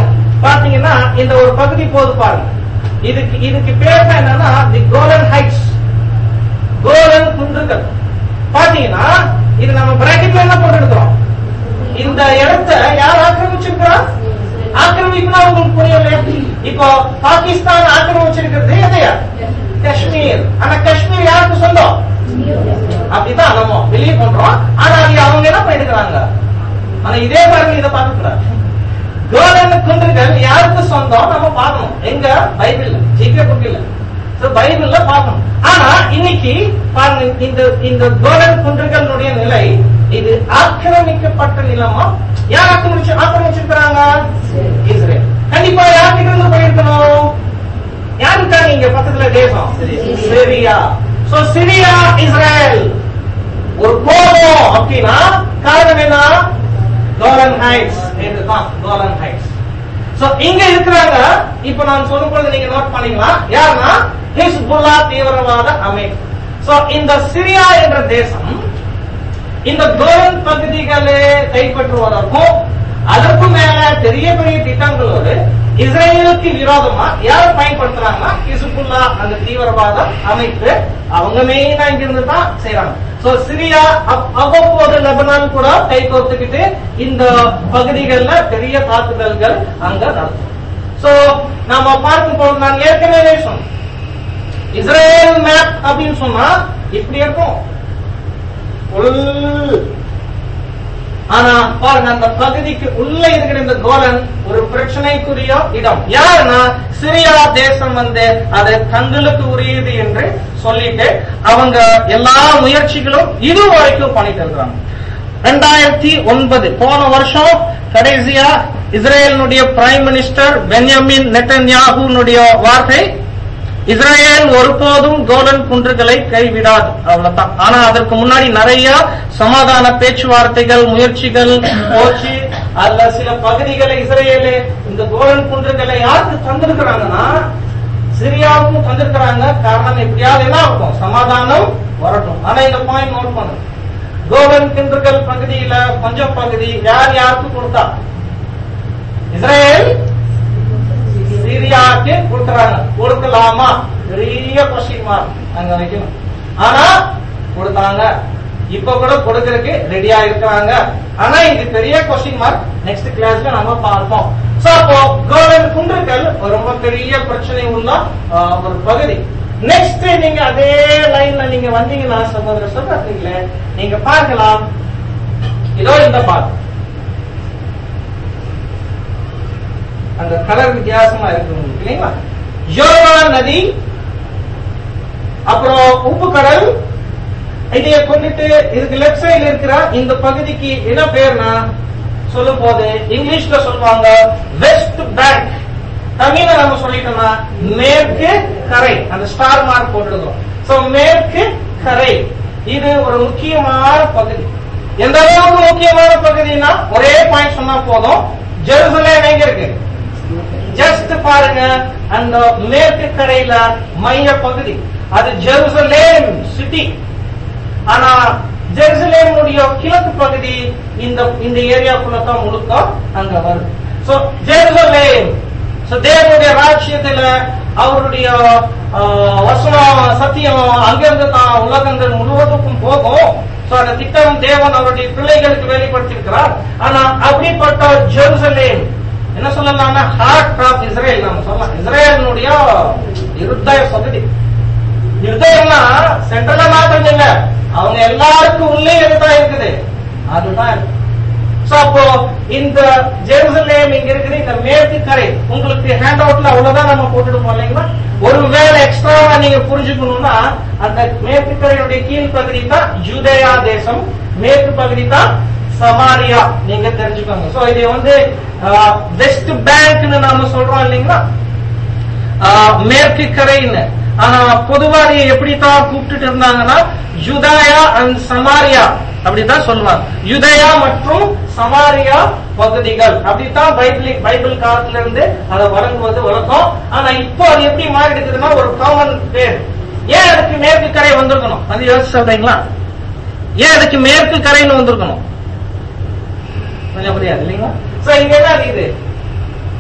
பாத்தீங்கன்னா இந்த ஒரு பகுதி போது பாருங்க இதுக்கு இதுக்கு பேர் தான் என்னன்னா தி கோல்டன் ஹைட்ஸ் கோல்டன் குன்றுகள் பாத்தீங்கன்னா இது நம்ம பிராக்கெட்ல என்ன போட்டுருக்கிறோம் இந்த இடத்தை யார் ஆக்கிரமிச்சிருக்கிறா ஆக்கிரமிப்புனா உங்களுக்கு புரியல இப்போ பாகிஸ்தான் ஆக்கிரமிச்சிருக்கிறது எதையா காஷ்மீர் ஆனா காஷ்மீர் யாருக்கு சொந்தம் அப்படிதான் நம்ம பிலீவ் பண்றோம் ஆனா அது அவங்க என்ன பண்ணிருக்கிறாங்க ஆனா இதே பாருங்க இதை பார்க்கக்கூடாது கோலன் குன்றுகள் யாருக்கு சொந்தம் நம்ம பார்க்கணும் எங்க பைபிள்ல ஜிகே புக் இல்ல So, பைபிள்ல பார்க்கணும் ஆனா இன்னைக்கு பாருங்க இந்த இந்த கோலன் குன்றுகளுடைய நிலை இது ஆக்கிரமிக்கப்பட்ட நிலமா யார் ஆக்கிரமிச்சு ஆக்கிரமிச்சிருக்கிறாங்க இஸ்ரேல் கண்டிப்பா யார்கிட்ட இருந்து போயிருக்கணும் யாருக்காங்க இங்க பக்கத்துல தேசம் சிரியா சோ சிரியா இஸ்ரேல் ஒரு கோபம் அப்படின்னா காரணம் என்ன கோலன் ஹைட்ஸ் இதுதான் கோலன் ஹைட்ஸ் சோ இங்க இருக்கிறாங்க இப்ப நான் சொல்லும் பொழுது நீங்க நோட் பண்ணீங்களா யாருன்னா ஹிஸ்புல்லா தீவிரவாத அமைப்பு சோ இந்த சிரியா என்ற தேசம் இந்த கோலன் பகுதிகளை கைப்பற்றுவதற்கும் அதற்கும் மேல பெரிய பெரிய திட்டங்களோடு இஸ்ரேலுக்கு விரோதமா யார் பயன்படுத்துறாங்கன்னா ஹிஸ்புல்லா அந்த தீவிரவாத அமைப்பு அவங்க மெயினா இங்க இருந்து தான் செய்யறாங்க சோ சிரியா அப்- அவ்வப்போது லெபனான் கூட கை கோர்த்துக்கிட்டு இந்த பகுதிகள்ல பெரிய தாக்குதல்கள் அங்க நடக்கும் சோ நாம பார்க்கும் போது நான் ஏற்கனவே சொன்னேன் இஸ்ரேல் மேப் அப்படின்னு சொன்னா இப்படி இருக்கும் full ஆனா பாருங்க அந்த பகுதிக்கு உள்ள இருக்கிற இந்த கோலன் ஒரு பிரச்சனைக்குரிய இடம் யாருன்னா சிரியா தேசம் வந்து அது தங்களுக்கு உரியது என்று சொல்லிட்டு அவங்க எல்லா முயற்சிகளும் இது வரைக்கும் பண்ணிட்டு இருக்கிறாங்க ரெண்டாயிரத்தி ஒன்பது போன வருஷம் கடைசியா இஸ்ரேலினுடைய பிரைம் மினிஸ்டர் பென்யமின் நெட்டன்யாகுனுடைய வார்த்தை இஸ்ரேல் ஒருபோதும் கோலன் குன்றுகளை கைவிடாது அவ்வளவுதான் ஆனா அதற்கு முன்னாடி நிறைய சமாதான பேச்சுவார்த்தைகள் முயற்சிகள் போச்சு அதுல சில பகுதிகளை இஸ்ரேலு இந்த கோலன் குன்றுகளை யாருக்கு தந்திருக்கிறாங்கன்னா சிரியாவுக்கும் தந்திருக்கிறாங்க காரணம் எப்படியாவது என்ன ஆகும் சமாதானம் வரட்டும் ஆனா இந்த பாயிண்ட் நோட் பண்ணுங்க கோலன் குன்றுகள் பகுதியில கொஞ்சம் பகுதி யார் யாருக்கு கொடுத்தா இஸ்ரேல் சிரியாக்கு கொடுக்கறாங்க கொடுக்கலாமா பெரிய கொஸ்டின் மார்க் அங்க வைக்கணும் ஆனா கொடுத்தாங்க இப்ப கூட கொடுக்கறதுக்கு ரெடியா இருக்கிறாங்க ஆனா இது பெரிய கொஸ்டின் மார்க் நெக்ஸ்ட் கிளாஸ்ல நம்ம பார்ப்போம் சோ அப்போ கோல்டன் குன்றுகள் ஒரு ரொம்ப பெரிய பிரச்சனை உள்ள ஆ, ஒரு பகுதி நெக்ஸ்ட் நீங்க அதே லைன்ல நீங்க வந்தீங்கன்னா சகோதர சொல்றீங்களே நீங்க பார்க்கலாம் இதோ இந்த பாகம் அந்த கலர் வித்தியாசமா இருக்கு உங்களுக்கு இல்லைங்களா யோர்தான் நதி அப்புறம் உப்பு கடல் இதைய கொண்டுட்டு இதுக்கு லெஃப்ட் சைடுல இருக்கிற இந்த பகுதிக்கு என்ன பேர்னா சொல்லும் போது இங்கிலீஷ்ல சொல்லுவாங்க வெஸ்ட் பேங்க் தமிழ்ல நம்ம சொல்லிட்டோம்னா மேற்கு கரை அந்த ஸ்டார் மார்க் போட்டுருக்கோம் சோ மேற்கு கரை இது ஒரு முக்கியமான பகுதி எந்த அளவுக்கு முக்கியமான பகுதினா ஒரே பாயிண்ட் சொன்னா போதும் ஜெருசலேம் எங்க இருக்கு ஜஸ்ட் பாருங்க அந்த மேற்கு கரையில மைய பகுதி அது ஜெருசலேம் சிட்டி ஆனா ஜெருசலேமுடைய கிழக்கு பகுதி இந்த இந்த ஏரியாக்குள்ள தான் முழுக்க அங்க வருது சோ ஜெருசலேம் சோ தேவனுடைய ராஜ்யத்துல அவருடைய ஆஹ், வசனம் சத்தியம் அங்கிருந்து தான் உலகங்கள் முழுவதுக்கும் போகும் சோ அந்த திட்டம் தேவன் அவருடைய பிள்ளைகளுக்கு வெளிப்படுத்தியிருக்கிறார் ஆனா அப்படிப்பட்ட ஜெருசலேம் என்ன சொல்லலாம்னா ஹார்ட் ஆஃப் இஸ்ரேல் நம்ம சொல்லலாம் இஸ்ரேலினுடைய இருதய பகுதி இருதயம்னா சென்ட்ரலா மாத்திரம் இல்ல அவங்க எல்லாருக்கும் உள்ளே எதுதான் இருக்குது அதுதான் இருக்கு. So, அப்போ இந்த ஜெருசலேம் இங்க இருக்கிற இந்த மேற்கு கரை உங்களுக்கு ஹேண்ட் அவுட்ல அவ்வளவுதான் நம்ம போட்டுடுவோம் இல்லைங்களா ஒருவேளை எக்ஸ்ட்ராவா நீங்க புரிஞ்சுக்கணும்னா அந்த மேற்கு கரையுடைய கீழ் பகுதி தான் யூதேயா தேசம் மேற்கு பகுதி தான் சமாரியா நீங்க தெரிஞ்சுக்கோங்க சோ இது வந்து வெஸ்ட் பேங்க்னு நாம சொல்றோம் இல்லைங்களா ஆஹ், மேற்கு கரைன்னு ஆனா பொதுவா இதை எப்படித்தான் கூப்பிட்டுட்டு இருந்தாங்கன்னா யுதயா அண்ட் சமாரியா அப்படித்தான் சொல்லுவாங்க யுதயா மற்றும் சமாரியா பகுதிகள் அப்படித்தான் பைபிள் பைபிள் காலத்துல இருந்து அதை வழங்குவது வழக்கம் ஆனா இப்போ அது எப்படி மாறி இருக்குதுன்னா ஒரு காமன் பேர் ஏன் அதுக்கு மேற்கு கரை வந்திருக்கணும் அது யோசிச்சு சொல்றீங்களா ஏன் அதுக்கு மேற்கு கரைன்னு வந்திருக்கணும் கொஞ்சம் புரியாது இல்லைங்களா சோ இங்க என்ன இருக்குது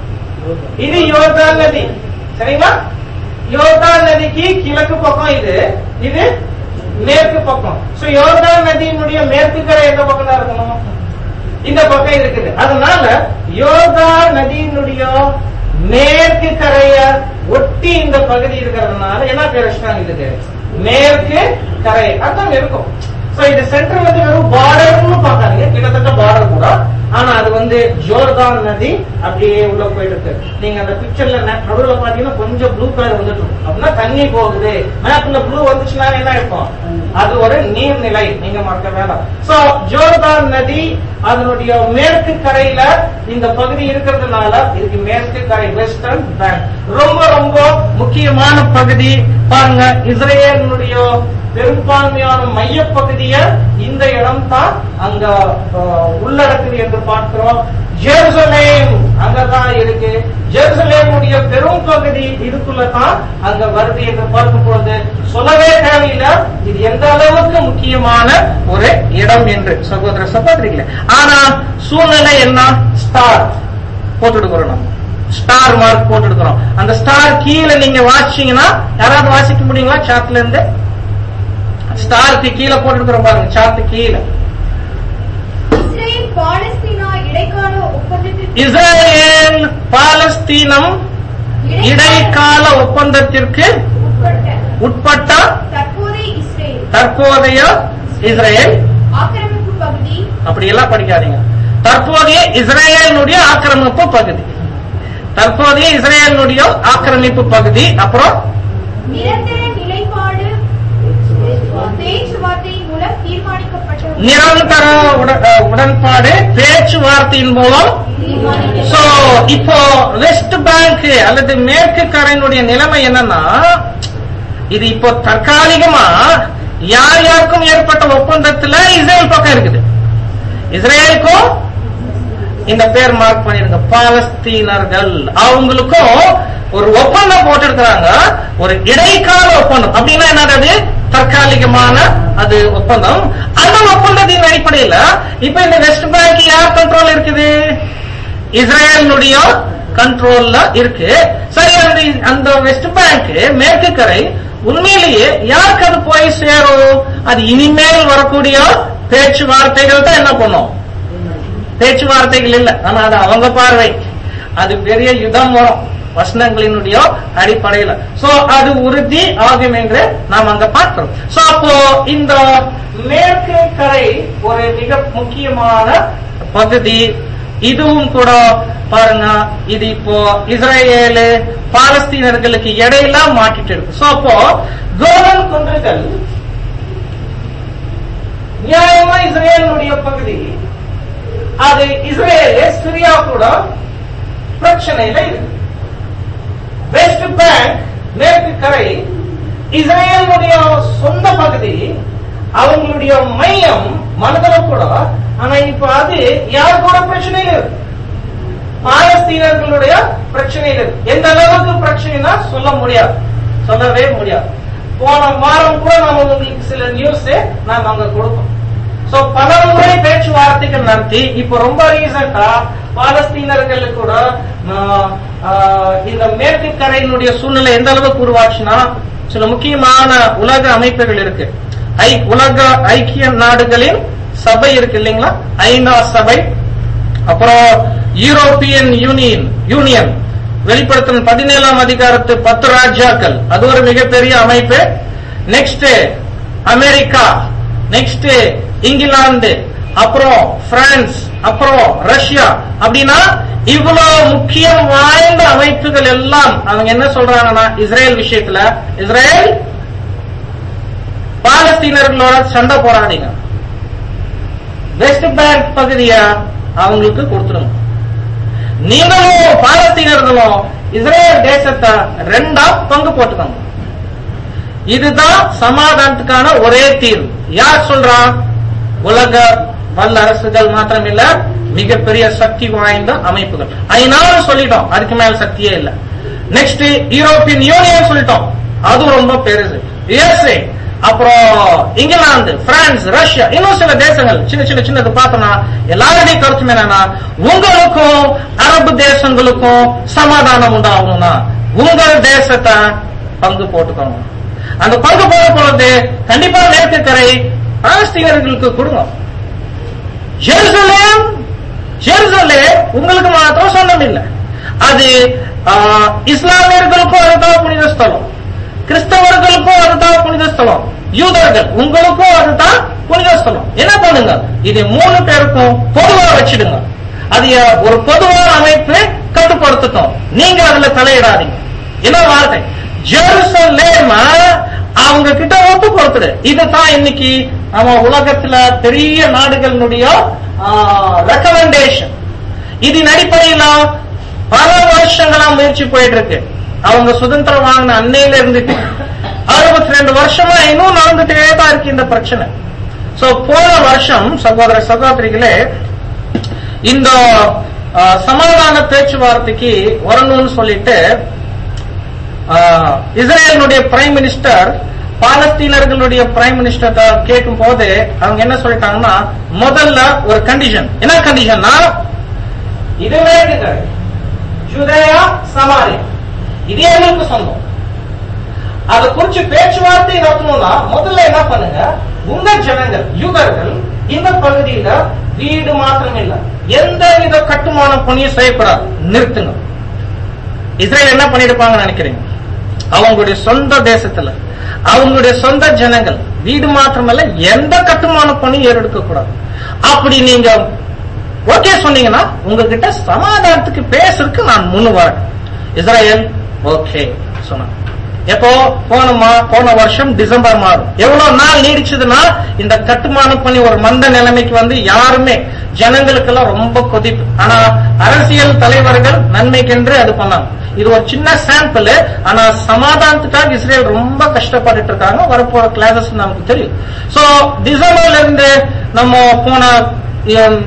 இது யோர்தான் நதி சரிங்களா யோர்தான் நதிக்கு கிழக்கு பக்கம் இது இது மேற்கு பக்கம் சோ யோர்தான் நதியினுடைய மேற்கு கரை எந்த பக்கம் தான் இருக்கணும் இந்த பக்கம் இருக்குது அதனால யோர்தான் நதியினுடைய மேற்கு கரைய ஒட்டி இந்த பகுதி இருக்கிறதுனால என்ன பேர் வச்சுட்டாங்க இதுக்கு மேற்கு கரை அதான் இருக்கும் சோ இது சென்டர் வந்து வெறும் பார்டர்னு பார்க்காதீங்க கிட்டத்தட்ட பார்டர் கூட ஆனா அது வந்து ஜோர்தான் நதி அப்படியே உள்ள போயிட்டு இருக்கு நீங்க அந்த பிக்சர்ல நடுவுல பாத்தீங்கன்னா கொஞ்சம் ப்ளூ கலர் வந்துட்டு இருக்கும் அப்படின்னா தண்ணி போகுது மேப்ல ப்ளூ வந்துச்சுன்னா என்ன இருக்கும் அது ஒரு நீர்நிலை நீங்க மறக்க வேண்டாம் சோ ஜோர்தான் நதி அதனுடைய மேற்கு கரையில இந்த பகுதி இருக்கிறதுனால இதுக்கு மேற்கு கரை வெஸ்டர்ன் பேங்க் ரொம்ப ரொம்ப முக்கியமான பகுதி பாருங்க இஸ்ரேலினுடைய பெரும்பான்மையான மையப்பகுதிய இந்த இடம் தான் அங்க அஹ், உள்ளடக்குது என்று பார்க்கிறோம் ஜெருசலேம் அங்கதான் இருக்கு ஜெருசலேமுடைய பெரும் பகுதி இதுக்குள்ள தான் அங்க வருது என்று பார்க்கும் பொழுது சொல்லவே தேவையில்லை இது எந்த அளவுக்கு முக்கியமான ஒரு இடம் என்று சகோதர சகோதரிகளே ஆனா சூழ்நிலை என்ன ஸ்டார் போட்டுடுக்கிறோம் நம்ம ஸ்டார் மார்க் போட்டுடுக்கிறோம் அந்த ஸ்டார் கீழே நீங்க வாசிச்சீங்கன்னா யாராவது வாசிக்க முடியுங்களா சார்ட்ல இருந்து ஸ்டாருக்கு கீழே போட்டுருக்கிறோம் பாருங்க சார்ட் கீழே இஸ்ரேல் பாலஸ்தீனா இடைக்கால ஒப்பந்தத்திற்கு இஸ்ரேல் பாலஸ்தீனம் இடைக்கால ஒப்பந்தத்திற்கு உட்பட்ட உட்பட்ட தற்போதைய இஸ்ரேல் தற்போதைய இஸ்ரேல் ஆக்கிரமிப்பு பகுதி அப்படி எல்லாம் படிக்காதீங்க தற்போதைய இஸ்ரேலினுடைய ஆக்கிரமிப்பு பகுதி தற்போதைய இஸ்ரேலினுடைய ஆக்கிரமிப்பு பகுதி அப்புறம் நிரந்தர நிலைப்பாடு பேச்சுவார்த்தையின் மூலம் தீர்மானிக்கப்பட்ட நிரந்தர உட- அஹ் உடன்பாடு பேச்சுவார்த்தையின் மூலம் சோ இப்போ வெஸ்ட் பேங்க் அல்லது மேற்கு கரையினுடைய நிலைமை என்னன்னா இது இப்போ தற்காலிகமா யார் யாருக்கும் ஏற்பட்ட ஒப்பந்தத்துல இஸ்ரேல் பக்கம் இருக்குது இஸ்ரேலுக்கும் இந்த பேர் மார்க் பண்ணிருங்க பாலஸ்தீனர்கள் அவங்களுக்கும் ஒரு ஒப்பந்தம் போட்டிருக்கிறாங்க ஒரு இடைக்கால ஒப்பந்தம் அப்படின்னா என்னது தற்காலிகமான அது ஒப்பந்தம் அந்த ஒப்பந்தத்தின் அடிப்படையில இப்ப இந்த வெஸ்ட் பேங்க் யார் கண்ட்ரோல் இருக்குது இஸ்ரேலுடைய கண்ட்ரோல்ல இருக்கு சரி அந்த அந்த வெஸ்ட் பேங்க் மேற்கு கரை உண்மையிலேயே யாருக்கு அது போய் சேரும் அது இனிமேல் வரக்கூடிய பேச்சுவார்த்தைகள் தான் என்ன பண்ணும் பேச்சுவார்த்தைகள் இல்ல ஆனா அது அவங்க பார்வை அது பெரிய யுத்தம் வரும் வசனங்களினுடைய அடிப்படையில சோ அது உறுதி ஆகும் என்று நாம் அங்க பார்க்கிறோம் சோ அப்போ இந்த மேற்கு கரை ஒரு மிக முக்கியமான பகுதி இதுவும் கூட பாருங்க இது இப்போ இஸ்ரேலு பாலஸ்தீனர்களுக்கு இடையில மாட்டிட்டு இருக்கு சோ அப்போ கோலன் குன்றுகள் நியாயமா இஸ்ரேலுடைய பகுதி அது இஸ்ரேல் சிரியா கூட பிரச்சனையில இருக்கு வெஸ்ட் பேங்க் மேற்கு கரை இஸ்ரேலுடைய சொந்த பகுதி அவங்களுடைய மையம் மனதில் கூட ஆனா இப்ப அது யார் கூட பிரச்சனையில் இருக்கு பாலஸ்தீனர்களுடைய பிரச்சனையில் இருக்கு எந்த அளவுக்கு பிரச்சனைனா சொல்ல முடியாது சொல்லவே முடியாது போன வாரம் கூட நாம உங்களுக்கு சில நியூஸ் நாம அங்க கொடுப்போம் சோ பல முறை பேச்சுவார்த்தைகள் நடத்தி இப்ப ரொம்ப ரீசெண்டா பாலஸ்தீனர்கள் கூட ஆஹ், ஆஹ், இந்த மேற்கு கரையினுடைய சூழ்நிலை எந்த அளவுக்கு உருவாச்சுன்னா சில முக்கியமான உலக அமைப்புகள் இருக்கு ஐ உலக ஐக்கிய நாடுகளின் சபை இருக்கு இல்லைங்களா ஐநா சபை அப்புறம் யூரோப்பியன் யூனியன் யூனியன் வெளிப்படுத்தின பதினேழாம் அதிகாரத்து பத்து ராஜ்யாக்கள் அது ஒரு மிகப்பெரிய அமைப்பு நெக்ஸ்ட் அமெரிக்கா நெக்ஸ்ட் இங்கிலாந்து அப்புறம் பிரான்ஸ் அப்புறம் ரஷ்யா அப்படின்னா இவ்வளவு முக்கியம் வாய்ந்த அமைப்புகள் எல்லாம் அவங்க என்ன சொல்றாங்கன்னா இஸ்ரேல் விஷயத்துல இஸ்ரேல் பாலஸ்தீனர்களோட சண்டை போடாதீங்க வெஸ்ட் பேங்க் பகுதிய அவங்களுக்கு கொடுத்துருங்க நீங்களும் பாலஸ்தீனர்களும் இஸ்ரேல் தேசத்தை ரெண்டா பங்கு போட்டுக்கோங்க இதுதான் சமாதானத்துக்கான ஒரே தீர்வு யார் சொல்றா உலக வல்ல அரசுகள் மாத்திரம் இல்ல மிகப்பெரிய சக்தி வாய்ந்த அமைப்புகள் ஐநாவும் சொல்லிட்டோம் அதுக்கு மேல சக்தியே இல்ல நெக்ஸ்ட் யூரோப்பியன் யூனியன் சொல்லிட்டோம் அது ரொம்ப பெருசு யுஎஸ்ஏ அப்புறம் இங்கிலாந்து பிரான்ஸ் ரஷ்யா இன்னும் சில தேசங்கள் சின்ன சின்ன சின்னது பார்த்தோம்னா எல்லாருடைய கருத்தும் என்னன்னா உங்களுக்கும் அரபு தேசங்களுக்கும் சமாதானம் உண்டாகணும்னா உங்கள் தேசத்தை பங்கு போட்டுக்கணும் அந்த பங்கு போட பொழுது கண்டிப்பா மேற்கு கரை பாலஸ்தீனர்களுக்கு கொடுங்க ஜெருசலேம் ஜெருசலேம் உங்களுக்கு மாத்திரம் சொந்தம் இல்லை அது ஆ, இஸ்லாமியர்களுக்கும் அதுதான் புனித ஸ்தலம் கிறிஸ்தவர்களுக்கும் அதுதான் புனித ஸ்தலம் யூதர்கள் உங்களுக்கும் அதுதான் புனித ஸ்தலம் என்ன பண்ணுங்க இது மூணு பேருக்கும் பொதுவா வச்சிடுங்க அது ஒரு பொதுவான அமைப்பு கட்டுப்படுத்தட்டும் நீங்க அதுல தலையிடாதீங்க என்ன வார்த்தை ஜெருசலேம அவங்க கிட்ட ஒப்பு கொடுத்துடு இதுதான் இன்னைக்கு நம்ம உலகத்துல பெரிய நாடுகளினுடைய ரெக்கமெண்டேஷன் இதன் அடிப்படையில பல வருஷங்களா முயற்சி போயிட்டு இருக்கு அவங்க சுதந்திரம் வாங்கின அன்னையில இருந்துட்டு அறுபத்தி ரெண்டு வருஷமா இன்னும் நடந்துட்டே தான் இருக்கு இந்த பிரச்சனை சோ போன வருஷம் சகோதர சகோதரிகளே இந்த ஆ, சமாதான பேச்சுவார்த்தைக்கு வரணும்னு சொல்லிட்டு ஆஹ், இஸ்ரேலினுடைய பிரைம் மினிஸ்டர் பாலஸ்தீனர்களுடைய பிரைம் மினிஸ்டர் கேட்கும் போது அவங்க என்ன சொல்லிட்டாங்கன்னா முதல்ல ஒரு கண்டிஷன் என்ன கண்டிஷன்னா இதுவே ஜுதேயா சமாரி இது எங்களுக்கு சொந்தம் அதை குறிச்சு பேச்சுவார்த்தை நடத்தணும்னா முதல்ல என்ன பண்ணுங்க உங்க ஜனங்கள் யூதர்கள் இந்த பகுதியில வீடு மாத்திரம் இல்ல எந்த வித கட்டுமான பணியும் செய்யக்கூடாது நிறுத்துங்க இஸ்ரேல் என்ன பண்ணிருப்பாங்கன்னு நினைக்கிறீங்க அவங்களுடைய சொந்த தேசத்துல அவங்களுடைய சொந்த ஜனங்கள் வீடு மாத்திரமல்ல எந்த கட்டுமான பணியும் ஏறெடுக்க கூடாது அப்படி நீங்க ஓகே சொன்னீங்கன்னா உங்ககிட்ட சமாதானத்துக்கு பேசுறதுக்கு நான் முன்னு வரேன் இஸ்ரேல் ஓகே சொன்னாங்க எப்போ போன மா- போன வருஷம் டிசம்பர் மாதம் எவ்வளவு நாள் நீடிச்சதுன்னா இந்த கட்டுமான பணி ஒரு மந்த நிலைமைக்கு வந்து யாருமே ஜனங்களுக்கெல்லாம் ரொம்ப கொதிப்பு ஆனா அரசியல் தலைவர்கள் நன்மைக்கென்று அது பண்ணாங்க இது ஒரு சின்ன சாம்பிள் ஆனா சமாதானத்துக்காக இஸ்ரேல் ரொம்ப கஷ்டப்பட்டுட்டு இருக்காங்க வரப்போற கிளாஸஸ் நமக்கு தெரியும் சோ டிசம்பர்ல இருந்து நம்ம போன ஹம்,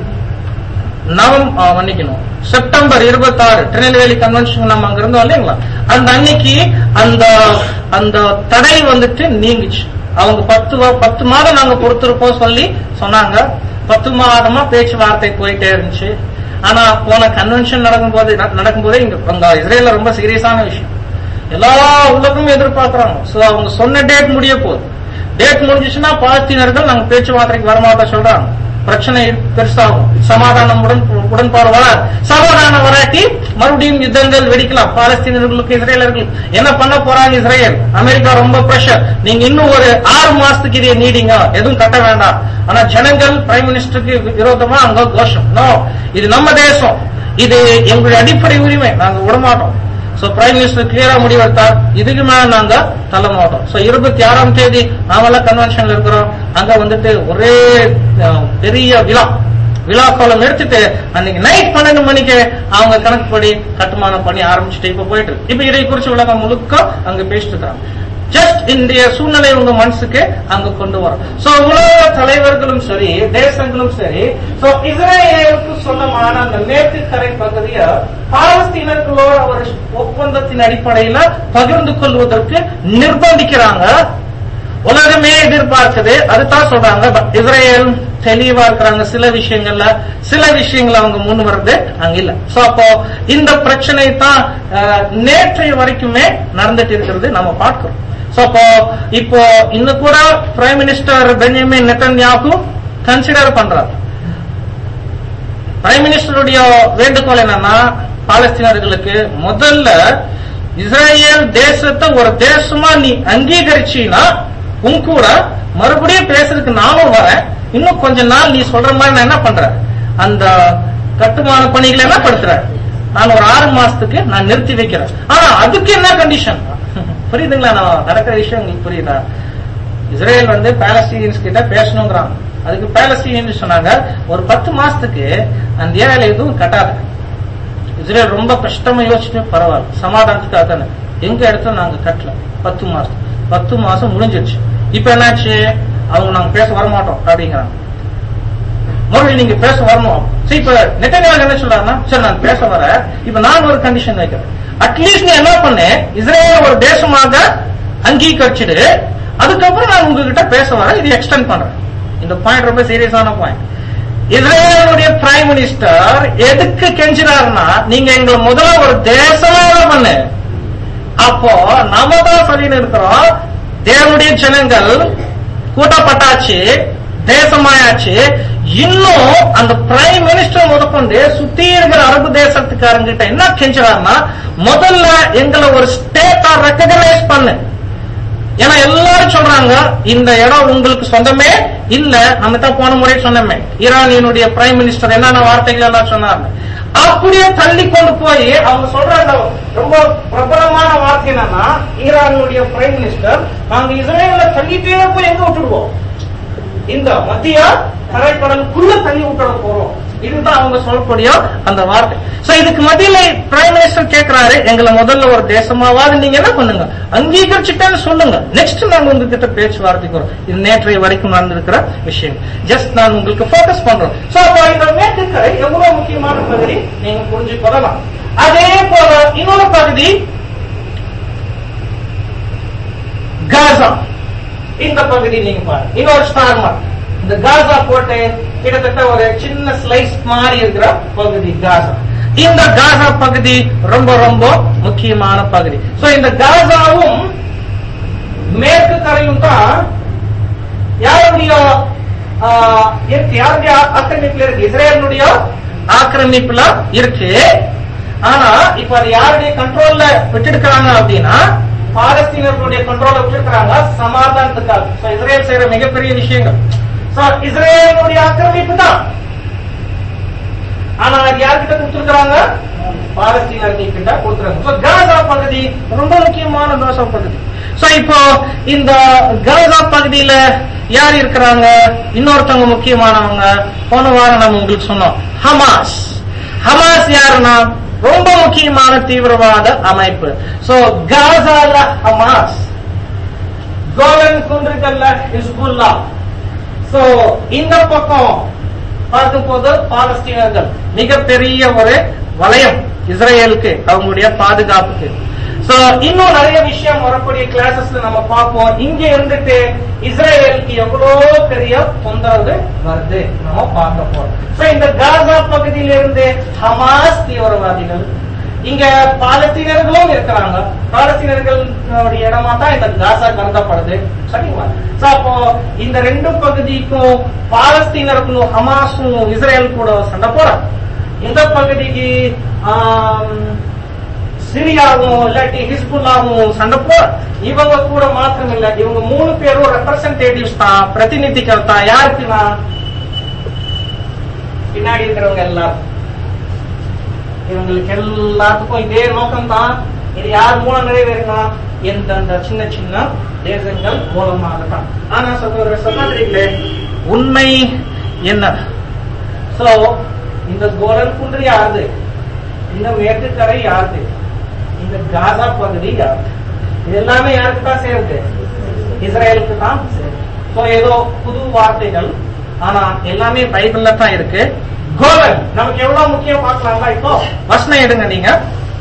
நவம் ஆ, மன்னிக்கணும் செப்டம்பர் 26 திருநெல்வேலி கன்வென்ஷன் நம்ம அங்க இருந்தோம் இல்லைங்களா அந்த அன்னைக்கு அந்த அந்த தடை வந்துட்டு நீங்கிச்சு அவங்க பத்து வா- பத்து மாதம் நாங்க பொறுத்திருப்போம் சொல்லி சொன்னாங்க பத்து மாதமா பேச்சுவார்த்தை போயிட்டே இருந்துச்சு ஆனா போன கன்வென்ஷன் நடக்கும்போது ந- நடக்கும்போதே இங்க அங்க இஸ்ரேல்ல ரொம்ப சீரியஸான விஷயம் எல்லா உலகமும் எதிர்பார்க்கறாங்க சோ அவங்க சொன்ன டேட் முடிய போகுது டேட் முடிஞ்சிச்சுன்னா பாலஸ்தீனர்கள் நாங்க பேச்சுவார்த்தைக்கு வரமாட்டோம் சொல்றாங்க பிரச்சனை பெருசாகும் சமாதானம் உடன் உடன்பாடு வராது சமாதானம் வராட்டி மறுபடியும் யுத்தங்கள் வெடிக்கலாம் பாலஸ்தீனர்களுக்கு இஸ்ரேலர்கள் என்ன பண்ண போறாங்க இஸ்ரேல் அமெரிக்கா ரொம்ப பிரஷர் நீங்க இன்னும் ஒரு ஆறு மாசத்துக்கு இதை நீடிங்க எதுவும் கட்ட வேண்டாம் ஆனா ஜனங்கள் பிரைம் மினிஸ்டருக்கு விரோதமா அங்க கோஷம் நோ இது நம்ம தேசம் இது எங்களுடைய அடிப்படை உரிமை நாங்க விடமாட்டோம் சோ பிரைம் மினிஸ்டர் கிளியரா முடிவெடுத்தார் இதுக்கு மேல நாங்க தள்ள மாட்டோம் சோ இருபத்தி ஆறாம் தேதி நாமெல்லாம் கன்வென்ஷன்ல இருக்கிறோம் அங்க வந்துட்டு ஒரே அஹ், பெரிய விழா விழா கோலம் எடுத்துட்டு அன்னைக்கு நைட் பன்னெண்டு மணிக்கு அவங்க கணக்குப்படி கட்டுமானம் பண்ணி ஆரம்பிச்சுட்டு இப்ப போயிட்டு இருக்கு இப்ப இதை குறிச்சு உலகம் முழுக்க அங்க பேசிட்டு இருக்காங்க ஜஸ்ட் இந்திய சூழ்நிலை உங்க மனசுக்கு அங்க கொண்டு வரும் சோ உலக தலைவர்களும் சரி தேசங்களும் சரி சோ இஸ்ரேலுக்கு சொந்தமான அந்த மேற்கு கரை பகுதியை பாலஸ்தீனர்களோட ஒரு ஒப்பந்தத்தின் அடிப்படையில பகிர்ந்து கொள்வதற்கு நிர்பந்திக்கிறாங்க உலகமே எதிர்பார்க்குது அதுதான் சொல்றாங்க பட் இஸ்ரேல் தெளிவா இருக்கிறாங்க சில விஷயங்கள்ல சில விஷயங்கள் அவங்க முன் வர்றது அங்க இல்ல சோ அப்போ இந்த பிரச்சனை தான் அஹ், நேற்றைய வரைக்குமே நடந்துட்டு இருக்கிறது நம்ம பார்க்கிறோம் சோ அப்போ இப்போ இன்னும் கூட prime minister Benjamin Netanyahu consider பண்றாரு பிரைம் மினிஸ்டருடைய வேண்டுகோள் என்னன்னா பாலஸ்தீனர்களுக்கு முதல்ல இஸ்ரேல் தேசத்தை ஒரு தேசமா நீ அங்கீகரிச்சீனா உன் கூட மறுபடியும் பேசுறதுக்கு நானும் வரேன் இன்னும் கொஞ்ச நாள் நீ சொல்ற மாதிரி நான் என்ன பண்றேன் அந்த கட்டுமான பணிகளை என்ன படுத்துறேன் நான் ஒரு ஆறு மாசத்துக்கு நான் நிறுத்தி வைக்கிறேன் ஆனா அதுக்கு என்ன கண்டிஷன் புரியுதுங்களா நான் நடக்கிற விஷயம் உங்களுக்கு புரியுதா இஸ்ரேல் வந்து பாலஸ்தீனியன்ஸ் கிட்ட பேசணுங்கிறாங்க அதுக்கு பாலஸ்தீனியன் சொன்னாங்க ஒரு பத்து மாசத்துக்கு அந்த ஏரியால எதுவும் கட்டாத இஸ்ரேல் ரொம்ப கஷ்டமா யோசிச்சுட்டு பரவாயில்ல சமாதானத்துக்காக தானே எங்க இடத்துல நாங்க கட்டல பத்து மாசம் பத்து மாசம் முடிஞ்சிருச்சு இப்ப என்னாச்சு அவங்க நாங்க பேச வரமாட்டோம் அப்படிங்கிறாங்க மறுபடியும் நீங்க பேச வரணும் சரி இப்ப நெட்டன்யாகு என்ன சொல்றாருன்னா சரி நான் பேச வரேன் இப்ப நான் ஒரு கண்டிஷன் வைக்கிறேன் அட்லீஸ்ட் நீ என்ன பண்ணு இஸ்ரேல் ஒரு தேசமாக அங்கீகரிச்சுடு அதுக்கப்புறம் நான் உங்ககிட்ட பேச வரேன் இது எக்ஸ்டெண்ட் பண்றேன் இந்த பாயிண்ட் ரொம்ப சீரியஸான பாயிண்ட் இஸ்ரேலுடைய பிரைம் மினிஸ்டர் எதுக்கு கெஞ்சினாருன்னா நீங்க எங்களை முதல்ல ஒரு தேசமாக பண்ணு அப்போ நாம தான் சொல்லின்னு இருக்கிறோம் தேவனுடைய ஜனங்கள் கூட்டப்பட்டாச்சு தேசமாயாச்சு இன்னும் அந்த பிரைம் மினிஸ்டர் முதற்கொண்டு சுத்தி இருக்கிற அரபு தேசத்துக்காரங்கிட்ட என்ன கெஞ்சுறாருன்னா முதல்ல எங்களை ஒரு ஸ்டேட்டா ரெக்கக்னைஸ் பண்ணு ஏன்னா எல்லாரும் சொல்றாங்க இந்த இடம் உங்களுக்கு சொந்தமே இல்ல நம்ம தான் போன முறை சொன்னோமே ஈரானியனுடைய பிரைம் மினிஸ்டர் என்னென்ன வார்த்தைகள் எல்லாம் சொன்னாங்க அப்படியே தள்ளி கொண்டு போய் அவங்க சொல்றாங்க ரொம்ப பிரபலமான வார்த்தை என்னன்னா ஈரானுடைய பிரைம் மினிஸ்டர் நாங்க இஸ்ரேல தள்ளிட்டே போய் எங்க விட்டுடுவோம் இந்த மத்திய தரைக்கடலுக்குள்ள தள்ளி விட்டுட போறோம் இதுதான் அவங்க சொல்லக்கூடிய அந்த வார்த்தை சோ இதுக்கு மத்தியில பிரைம் மினிஸ்டர் கேக்குறாரு எங்களை முதல்ல ஒரு தேசமாவது நீங்க என்ன பண்ணுங்க அங்கீகரிச்சுட்டேன்னு சொல்லுங்க நெக்ஸ்ட் நாங்க உங்ககிட்ட பேச்சுவார்த்தைக்கு வரோம் இது நேற்றைய வரைக்கும் நடந்திருக்கிற விஷயம் ஜஸ்ட் நான் உங்களுக்கு ஃபோக்கஸ் பண்றோம் சோ அப்போ இந்த மேற்கு கரை எவ்வளவு முக்கியமான பகுதி நீங்க புரிஞ்சு கொள்ளலாம் அதே போல இன்னொரு பகுதி காசா இந்த பகுதி நீங்க பாருங்க இன்னொரு ஸ்டார் மார்க் இந்த காசா போட்டு கிட்டத்தட்ட ஒரு சின்ன ஸ்லைஸ் மாதிரி இருக்கிற பகுதி காசா இந்த காசா பகுதி ரொம்ப ரொம்ப முக்கியமான பகுதி சோ இந்த காசாவும் மேற்கு கரையும் தான் யாருடைய ஆ, இருக்கு யாருடைய ஆக்கிரமிப்புல இருக்கு இஸ்ரேலுடைய ஆக்கிரமிப்புல இருக்கு ஆனா இப்ப அது யாருடைய கண்ட்ரோல்ல விட்டுருக்காங்க அப்படின்னா பாலஸ்தீனர்களுடைய கண்ட்ரோல்ல விட்டுருக்காங்க சமாதானத்துக்காக So, இஸ்ரேல் செய்யற மிகப்பெரிய விஷயங்கள் So, இஸ்ரேலுடைய ஆக்கிரமிப்பு தான் ஆனா அது யார்கிட்ட கொடுத்துருக்காங்க பாலஸ்தீனர்கள் கிட்ட கொடுத்துருக்காங்க So, காசா பகுதி ரொம்ப முக்கியமான காசா பகுதி சோ இப்போ இந்த காசா பகுதியில யார் இருக்கிறாங்க இன்னொருத்தவங்க முக்கியமானவங்க போன வாரம் நம்ம உங்களுக்கு சொன்னோம் ஹமாஸ் ஹமாஸ் யாருன்னா ரொம்ப முக்கியமான தீவிரவாத அமைப்பு சோ காசால ஹமாஸ் கோலன் குன்றுகள்ல ஹிஸ்புல்லா சோ இந்த பக்கம் பார்க்கும்போது பாலஸ்தீனர்கள் மிகப்பெரிய ஒரு வலயம் இஸ்ரேலுக்கு அவங்களுடைய பாதுகாப்புக்கு சோ இன்னும் நிறைய விஷயம் வரக்கூடிய கிளாஸஸ்ல நம்ம பார்ப்போம் இங்க இருந்துட்டு இஸ்ரேலுக்கு எவ்வளவு பெரிய தொந்தரவு வருது நம்ம பார்க்க போறோம் சோ இந்த காசா பகுதியில இருந்து ஹமாஸ் தீவிரவாதிகள் இங்க பாலஸ்தீனர்களும் இருக்கிறாங்க பாலஸ்தீனர்கள் இடமா தான் இந்த காசா கருதப்படுது சரிங்களா So, அப்போ இந்த ரெண்டு பகுதிக்கும் பாலஸ்தீனர்களும் ஹமாஸும் இஸ்ரேல் கூட சண்டை போறாங்க இந்த பகுதிக்கு ஆம், சிரியாவும் இல்லாட்டி ஹிஸ்புல்லாவும் சண்டை போற இவங்க கூட மாத்திரம் இல்ல இவங்க மூணு பேரும் ரெப்ரசன்டேட்டிவ்ஸ் தான் பிரதிநிதிகள் தான் யாருக்குன்னா பின்னாடி இருக்கிறவங்க எல்லாரும் இவங்களுக்கு எல்லாத்துக்கும் இதே நோக்கம் தான் இது யார் மூலம் நிறைவேறினா எந்தெந்த சின்ன சின்ன தேசங்கள் மூலமாக தான் ஆனா சகோதர சகோதரிகளே உண்மை என்ன சோ இந்த கோலன் குன்று யாருது இந்த மேற்கு கரை யாருது இந்த காசா பகுதி யாருது இது எல்லாமே யாருக்கு தான் சேருது இஸ்ரேலுக்கு தான் சேருது சோ ஏதோ புது வார்த்தைகள் ஆனா எல்லாமே பைபிள்ல தான் இருக்கு கோலன் நமக்கு எவ்வளவு முக்கியம் பார்க்கலாங்களா இப்போ வசனம் எடுங்க நீங்க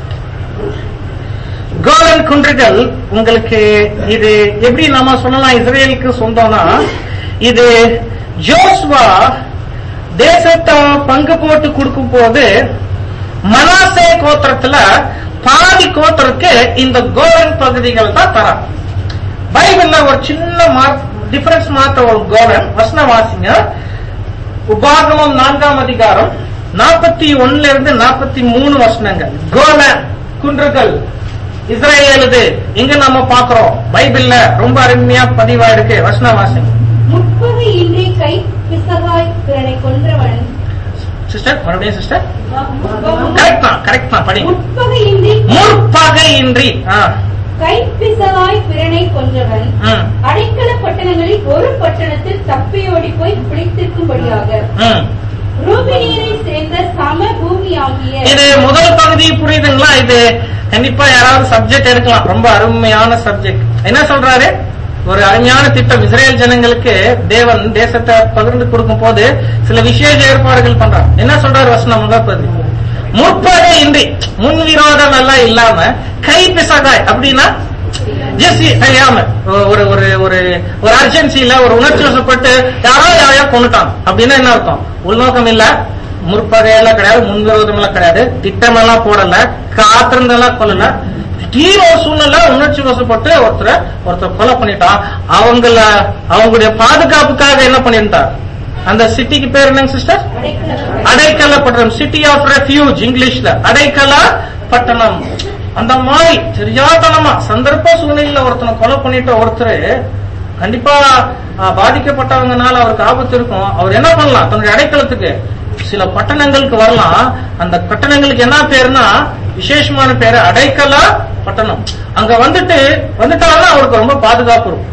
கோலன் குன்றுகள் உங்களுக்கு இது எப்படி நம்ம சொல்லலாம் இஸ்ரேலுக்கு சொந்தம்னா இது ஜோஸ்வா தேசத்தை பங்கு போட்டு கொடுக்கும் போது மனாசே கோத்திரத்துல பாதி கோத்திரக்கு இந்த கோலன் பகுதிகள் தான் தரான் பைபிள்ல ஒரு சின்ன டிஃபரன்ஸ் மாத்த ஒரு கோலன் வசன வாசிங்க உபாகமம் நான்காம் அதிகாரம் நாற்பத்தி ஒண்ணுல இருந்து நாற்பத்தி மூணு வசனங்கள் கோலன் குன்றுகள் இஸ்ரேலுது இங்க நம்ம பாக்குறோம் பைபிள்ல ரொம்ப அருமையா பதிவா இருக்கு வசன வாசிங்க முற்பகை இன்றி கை பிசகாய் பிறனை கொன்றவன் சிஸ்டர் மறுபடியும் சிஸ்டர் கரெக்ட் தான் கரெக்ட் தான் படிங்க முற்பகை இன்றி முற்பகையின்றி ஆ, கை பிசகாய் பிறனை கொன்றவன் ம், அடைக்கல பட்டணங்களில் ஒரு பட்டணத்தில் தப்பியோடி போய் பிழைத்திருக்கும்படியாக ம். ரூபினியரை சேர்ந்த சம பூமியாகிய இது முதல் பகுதி புரியுதுங்களா இது கண்டிப்பா யாராவது சப்ஜெக்ட் எடுக்கலாம் ரொம்ப அருமையான சப்ஜெக்ட் என்ன சொல்றாரு ஒரு அருமையான திட்டம் இஸ்ரேல் ஜனங்களுக்கு தேவன் தேசத்தை பகிர்ந்து கொடுக்கும் போது சில விசேஷ ஏற்பாடுகள் பண்றான் என்ன சொல்றாரு வசனம் முதல் பகுதி முற்பகை இன்றி முன் விரோதம் எல்லாம் இல்லாம கை பிசகாய் அப்படின்னா ஜஸ்ட் தெரியாம ஒரு ஒரு ஒரு ஒரு அர்ஜென்சில ஒரு உணர்ச்சி வசப்பட்டு யாரோ யாரையோ கொண்டுட்டாங்க அப்படின்னா என்ன அர்த்தம் உள்நோக்கம் இல்ல முற்பகையெல்லாம் கிடையாது முன்விரோதம் எல்லாம் கிடையாது திட்டமெல்லாம் போடல காத்திருந்தெல்லாம் கொல்லல திடீர் ஒரு சூழ்நிலை உணர்ச்சி வசப்பட்டு ஒருத்தரை ஒருத்தர் கொலை பண்ணிட்டான் அவங்கள அவங்களுடைய பாதுகாப்புக்காக என்ன பண்ணியிருந்தார் அந்த சிட்டிக்கு பேர் என்னங்க சிஸ்டர் அடைக்கல அடைக்கல பட்டணம் சிட்டி ஆஃப் ரெஃப்யூஜ் இங்கிலீஷ்ல அடைக்கல பட்டணம் அந்த மாதிரி தெரியாதனமா சந்தர்ப்ப சூழ்நிலையில ஒருத்தனை கொலை பண்ணிட்ட ஒருத்தர் கண்டிப்பா ஆ, பாதிக்கப்பட்டவங்கனால அவருக்கு ஆபத்து இருக்கும் அவர் என்ன பண்ணலாம் தன்னுடைய அடைக்கலத்துக்கு சில பட்டணங்களுக்கு வரலாம் அந்த பட்டணங்களுக்கு என்ன பேருனா விசேஷமான பேரு அடைக்கல பட்டணம் அங்க வந்துட்டு வந்துட்டாருன்னா அவருக்கு ரொம்ப பாதுகாப்பு இருக்கும்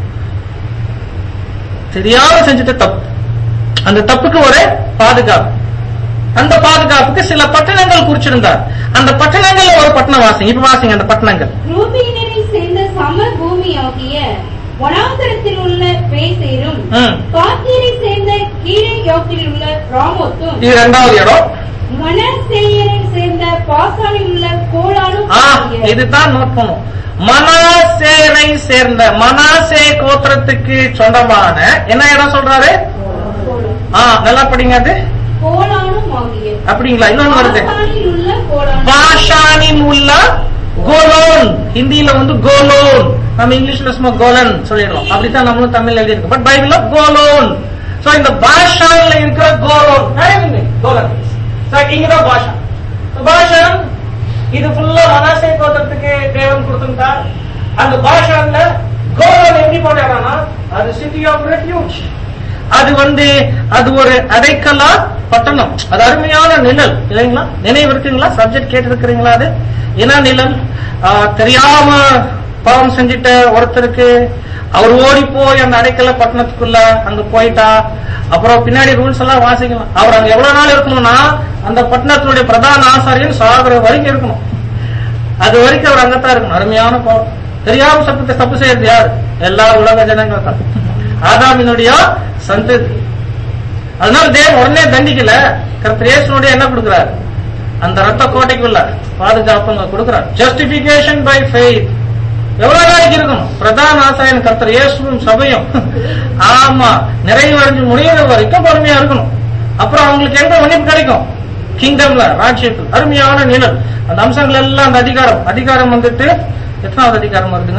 தெரியாம செஞ்சுட்ட தப்பு அந்த தப்புக்கு ஒரு பாதுகாப்பு அந்த பாதுகாப்புக்கு சில பட்டணங்கள் குறிச்சிருந்தார் அந்த பட்டணங்கள்ல ஒரு பட்டணம் வாசிங்க இப்ப வாசிங்க அந்த பட்டணங்கள் ரூபியினரை சேர்ந்த சம பூமியாகிய வனாந்தரத்தில் உள்ள பேசேரும் ம். காத்தீரை சேர்ந்த கீழே யோக்கில் உள்ள ராமோத்தும் இது ரெண்டாவது இடம் மனசேயரை சேர்ந்த பாசானில் உள்ள கோலானும் ஆ, ஆகிய இதுதான் நோட் பண்ணும் மனாசேரை சேர்ந்த மனாசே கோத்திரத்துக்கு சொந்தமான என்ன இடம் சொல்றாரு ஆ நல்லா படிங்க அது கோலானும் ஆகிய அப்படிங்களா இன்னொன்னு வருது பாசானில் உள்ள கோலானும் பாஷானின் உள்ள கோலோன் ஹிந்தியில வந்து கோலோன் நம்ம இங்கிலீஷ்ல சும்மா கோலன் சொல்லிடுறோம் அப்படித்தான் நம்மளும் தமிழ்ல எழுதியிருக்கோம் பட் பைபிள்ல கோலோன் சோ இந்த பாஷான்ல இருக்கிற கோலோன் நிறைய கோலன் So, இங்கதான் பாஷா So, பாஷான் இது ஃபுல்லா மனாசே கோத்திரத்துக்கு தேவன் கொடுத்திருந்தார் அந்த பாஷான்ல கோலோன் எப்படி போட்டாங்கன்னா அது சிட்டி ஆஃப் ரெஃப்யூஜ் அது வந்து அது ஒரு அடைக்கலா பட்டணம் அது அருமையான நிழல் இல்லைங்களா நினைவு இருக்குங்களா சப்ஜெக்ட் கேட்டு இருக்கிறீங்களா அது என்ன நிழல் ஆ, தெரியாம பாவம் செஞ்சுட்ட ஒருத்தருக்கு அவர் ஓடி போய் அந்த அடைக்கல பட்டணத்துக்குள்ள அங்க போயிட்டா அப்புறம் பின்னாடி ரூல்ஸ் எல்லாம் வாசிக்கலாம் அவர் அங்க எவ்வளவு நாள் இருக்கணும்னா அந்த பட்டணத்தினுடைய பிரதான ஆசாரியன் சாகர வரைக்கும் இருக்கணும் அது வரைக்கும் அவர் அங்கத்தான் இருக்கணும் அருமையான பாவம் தெரியாம சத்தத்தை தப்பு செய்யறது யார் எல்லா உலக ஜனங்களும் தான் ஆதாமினுடைய சந்ததி அதனால தேவன் உடனே தண்டிக்கல கர்த்தர் இயேசுனுடைய என்ன கொடுக்கிறார் அந்த ரத்த கோட்டைக்குள்ள பாதுகாப்பு அங்க கொடுக்கிறார் ஜஸ்டிபிகேஷன் பை ஃபெய்த் எவ்வளவு நாளைக்கு இருக்கணும் பிரதான ஆசாரியன் கர்த்தர் இயேசுவும் சபையும் ஆமா நிறைவடைஞ்சு முடியிற வரைக்கும் பொறுமையா இருக்கணும் அப்புறம் அவங்களுக்கு எங்க மன்னிப்பு கிடைக்கும் கிங்டம்ல ராஜ்யத்தில் அருமையான நிழல் அந்த அம்சங்கள் எல்லாம் அந்த அதிகாரம் அதிகாரம் வந்துட்டு எத்தனாவது அதிகாரம் வருதுங்க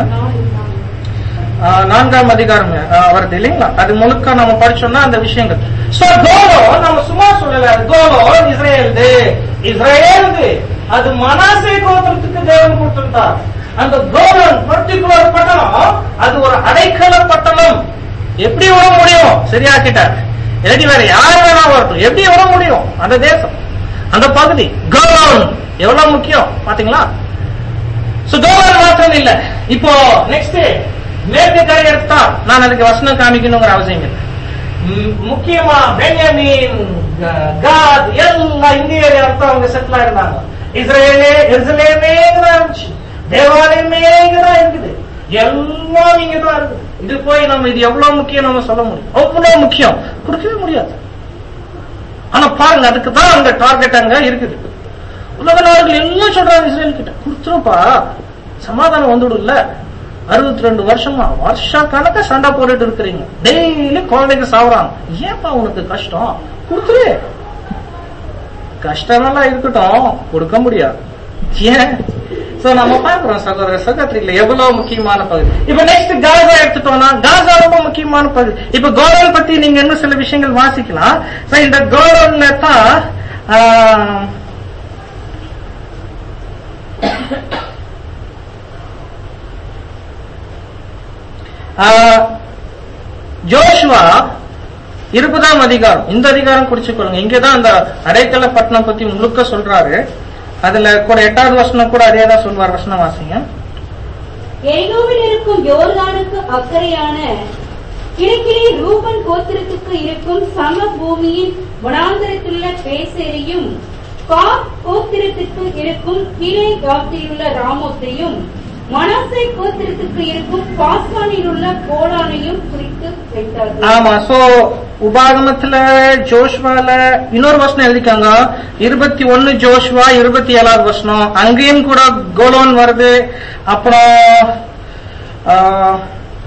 ஆஹ் நான்காம் அதிகாரம் ஆஹ் வருது இல்லைங்களா அது முழுக்க நம்ம படிச்சோம்னா அந்த விஷயங்கள் சோ கோலோ நம்ம சும்மா சொல்லல அது கோலோ இஸ்ரேல்து இஸ்ரேல்து அது மனாசே கோத்திரத்துக்கு தேவன் கொடுத்திருந்தார் அந்த கோலன் பர்டிகுலர் பட்டணம் அது ஒரு அடைக்கல பட்டணம் எப்படி வர முடியும் சரியாக்கிட்டார் இல்லாட்டி வேற யார் வேணா வரட்டும் எப்படி வர முடியும் அந்த தேசம் அந்த பகுதி கோலோன் எவ்வளவு முக்கியம் பாத்தீங்களா சுகோவன் மாத்திரம் இல்ல இப்போ நெக்ஸ்ட் மேற்கு கரை எடுத்தா நான் அதுக்கு வசனம் காமிக்கணுங்கிற அவசியம் இல்லை ம், முக்கியமா பென்யமீன் க- காத் எல்லா இந்திய இடத்துல அவங்க செட்டில் இருந்தாங்க இஸ்ரேலே எருசலேமே இங்கதான் இருந்துச்சு தேவாலயமே இங்கதான் இருக்குது எல்லாம் இங்கதான் இருக்குது இது போய் நம்ம இது எவ்வளவு முக்கியம் நம்ம சொல்ல முடியும் அவ்வளவு முக்கியம் கொடுக்கவே முடியாது ஆனா பாருங்க அதுக்கு தான் அந்த டார்கெட் அங்க இருக்குது உலக நாடுகள் எல்லாம் சொல்றாங்க இஸ்ரேல் கிட்ட கொடுத்துருப்பா சமாதானம் வந்துடும்ல அறுபத்தி ரெண்டு வருஷமா வருஷ கணக்கா சண்டை போட்டுட்டு இருக்கிறீங்க டெய்லி குழந்தைங்க சாவுறாங்க ஏன்பா உனக்கு கஷ்டம் கொடுத்துரு கஷ்டமெல்லாம் இருக்கட்டும் கொடுக்க முடியாது ஏன் சோ நம்ம பாக்குறோம் சகோதர சகோதரிகள எவ்வளவு முக்கியமான பகுதி இப்ப நெக்ஸ்ட் காசா எடுத்துட்டோம்னா காசா ரொம்ப முக்கியமான பகுதி இப்ப கோலன் பத்தி நீங்க இன்னும் சில விஷயங்கள் வாசிக்கலாம் So, இந்த கோலன்ல தான் ஆஹ், ஆஹ், ஜோஷுவா இருபதாம் அதிகாரம் இந்த அதிகாரம் குறிச்சுக்கொள்ளுங்க இங்கதான் அந்த அடைக்கல பட்டணம் பத்தி முழுக்க சொல்றாரு அதுல கூட எட்டாவது வசனம் கூட அதே தான் சொல்வார் வசனம் வாசிங்க எரிகோவில் இருக்கும் யோர்தானுக்கு அக்கறையான கிழக்கிலே ரூபன் கோத்திரத்துக்கு இருக்கும் சம பூமியின் வனாந்தரத்திலுள்ள பேசேரியும் காப் கோத்திரத்துக்கு இருக்கும் கீழே காத்திலுள்ள ராமோத்தையும் மனாசே கோத்திரத்துக்கு இருக்கும் பாஸ்கானில் உள்ள கோலானையும் குறித்து வைத்தார்கள் ஆமா சோ உபாகமத்துல ஜோஷ்வால இன்னொரு வசனம் எழுதிக்காங்க இருபத்தி ஒன்னு ஜோஷ்வா இருபத்தி ஏழாவது வசனம் அங்கேயும் கூட கோலோன் வருது அப்புறம் ஆஹ்,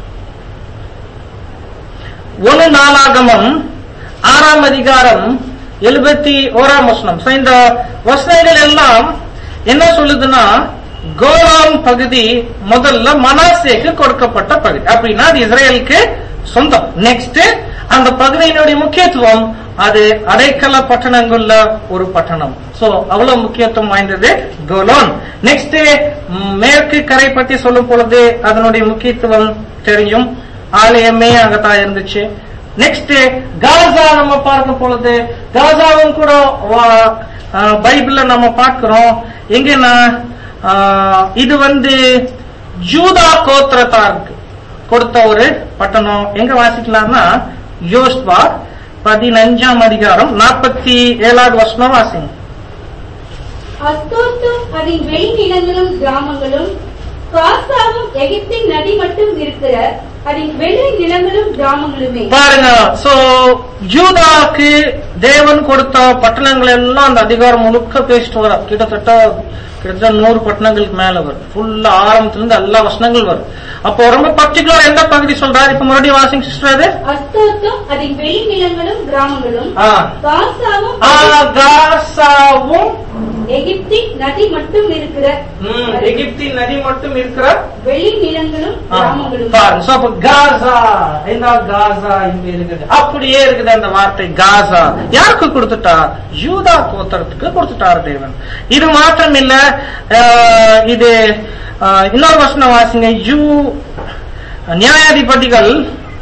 ஒன்னு நாளாகமம் ஆறாம் அதிகாரம் எழுபத்தி ஓராம் வசனம் So, இந்த வசனங்கள் எல்லாம் என்ன சொல்லுதுன்னா கோலாம் பகுதி முதல்ல மனாசேக்கு கொடுக்கப்பட்ட பகுதி அப்படின்னா அது இஸ்ரேலுக்கு சொந்தம் நெக்ஸ்ட் அந்த பகுதியினுடைய முக்கியத்துவம் அது அடைக்கல பட்டணங்கள்ல ஒரு பட்டணம் சோ அவ்வளவு முக்கியத்துவம் வாய்ந்தது கோலோன் நெக்ஸ்ட் மேற்கு கரை பத்தி சொல்லும் பொழுது அதனுடைய முக்கியத்துவம் தெரியும் ஆலயமே அங்கதான் இருந்துச்சு நெக்ஸ்ட் காசா நம்ம பார்க்கும் பொழுது காசாவும் கூட வா- ஆஹ், பைபிள்ல நம்ம பார்க்கிறோம் எங்கன்னா ஆஹ், இது வந்து ஜூதா கோத்திரத்தாருக்கு கொடுத்த ஒரு பட்டணம் எங்க வாசிக்கலாம்னா யோஸ்வா பதினஞ்சாம் அதிகாரம் நாற்பத்தி ஏழாவது வருஷம் வாசிங்க அஸ்தோத்தும் அதன் வெளிநிலங்களும் கிராமங்களும் காசாவும் எகிப்தின் நதி மட்டும் இருக்கிற அதன் வெளி நிலங்களும் கிராமங்களுமே பாருங்க சோ ஜூதாக்கு தேவன் கொடுத்த பட்டணங்கள் எல்லாம் அந்த அதிகாரம் முழுக்க பேசிட்டு வர கிட்டத்தட்ட கிட்டத்தட்ட நூறு பட்டணங்களுக்கு மேல வரும் ஃபுல்லா ஆரம்பத்துல இருந்து எல்லா வசனங்கள் வரும் அப்போ ரொம்ப பர்டிகுலர் எந்த பகுதி சொல்றாரு இப்ப மறுபடியும் வாசிங் சிஸ்டர் அது அஸ்தோத்தும் அதன் வெளி நிலங்களும் கிராமங்களும் ஆ. காசாவும் ஆ, காசாவும் எகிப்தின் நதி மட்டும் இருக்கிற ம், எகிப்தின் நதி மட்டும் இருக்கிற வெளி நிலங்களும் கிராமங்களும் பாருங்க So, அப்ப காசா இந்த காசா இங்க இருக்குது அப்படியே இருக்குது அந்த வார்த்தை காசா யாருக்கு கொடுத்துட்டார் யூதா கோத்திரத்துக்கு கொடுத்துட்டார் தேவன் இது மாத்திரம் இல்ல அஹ், இது அஹ், இன்னொரு வசனம் வாசிங்க யூ நியாயாதிபதிகள்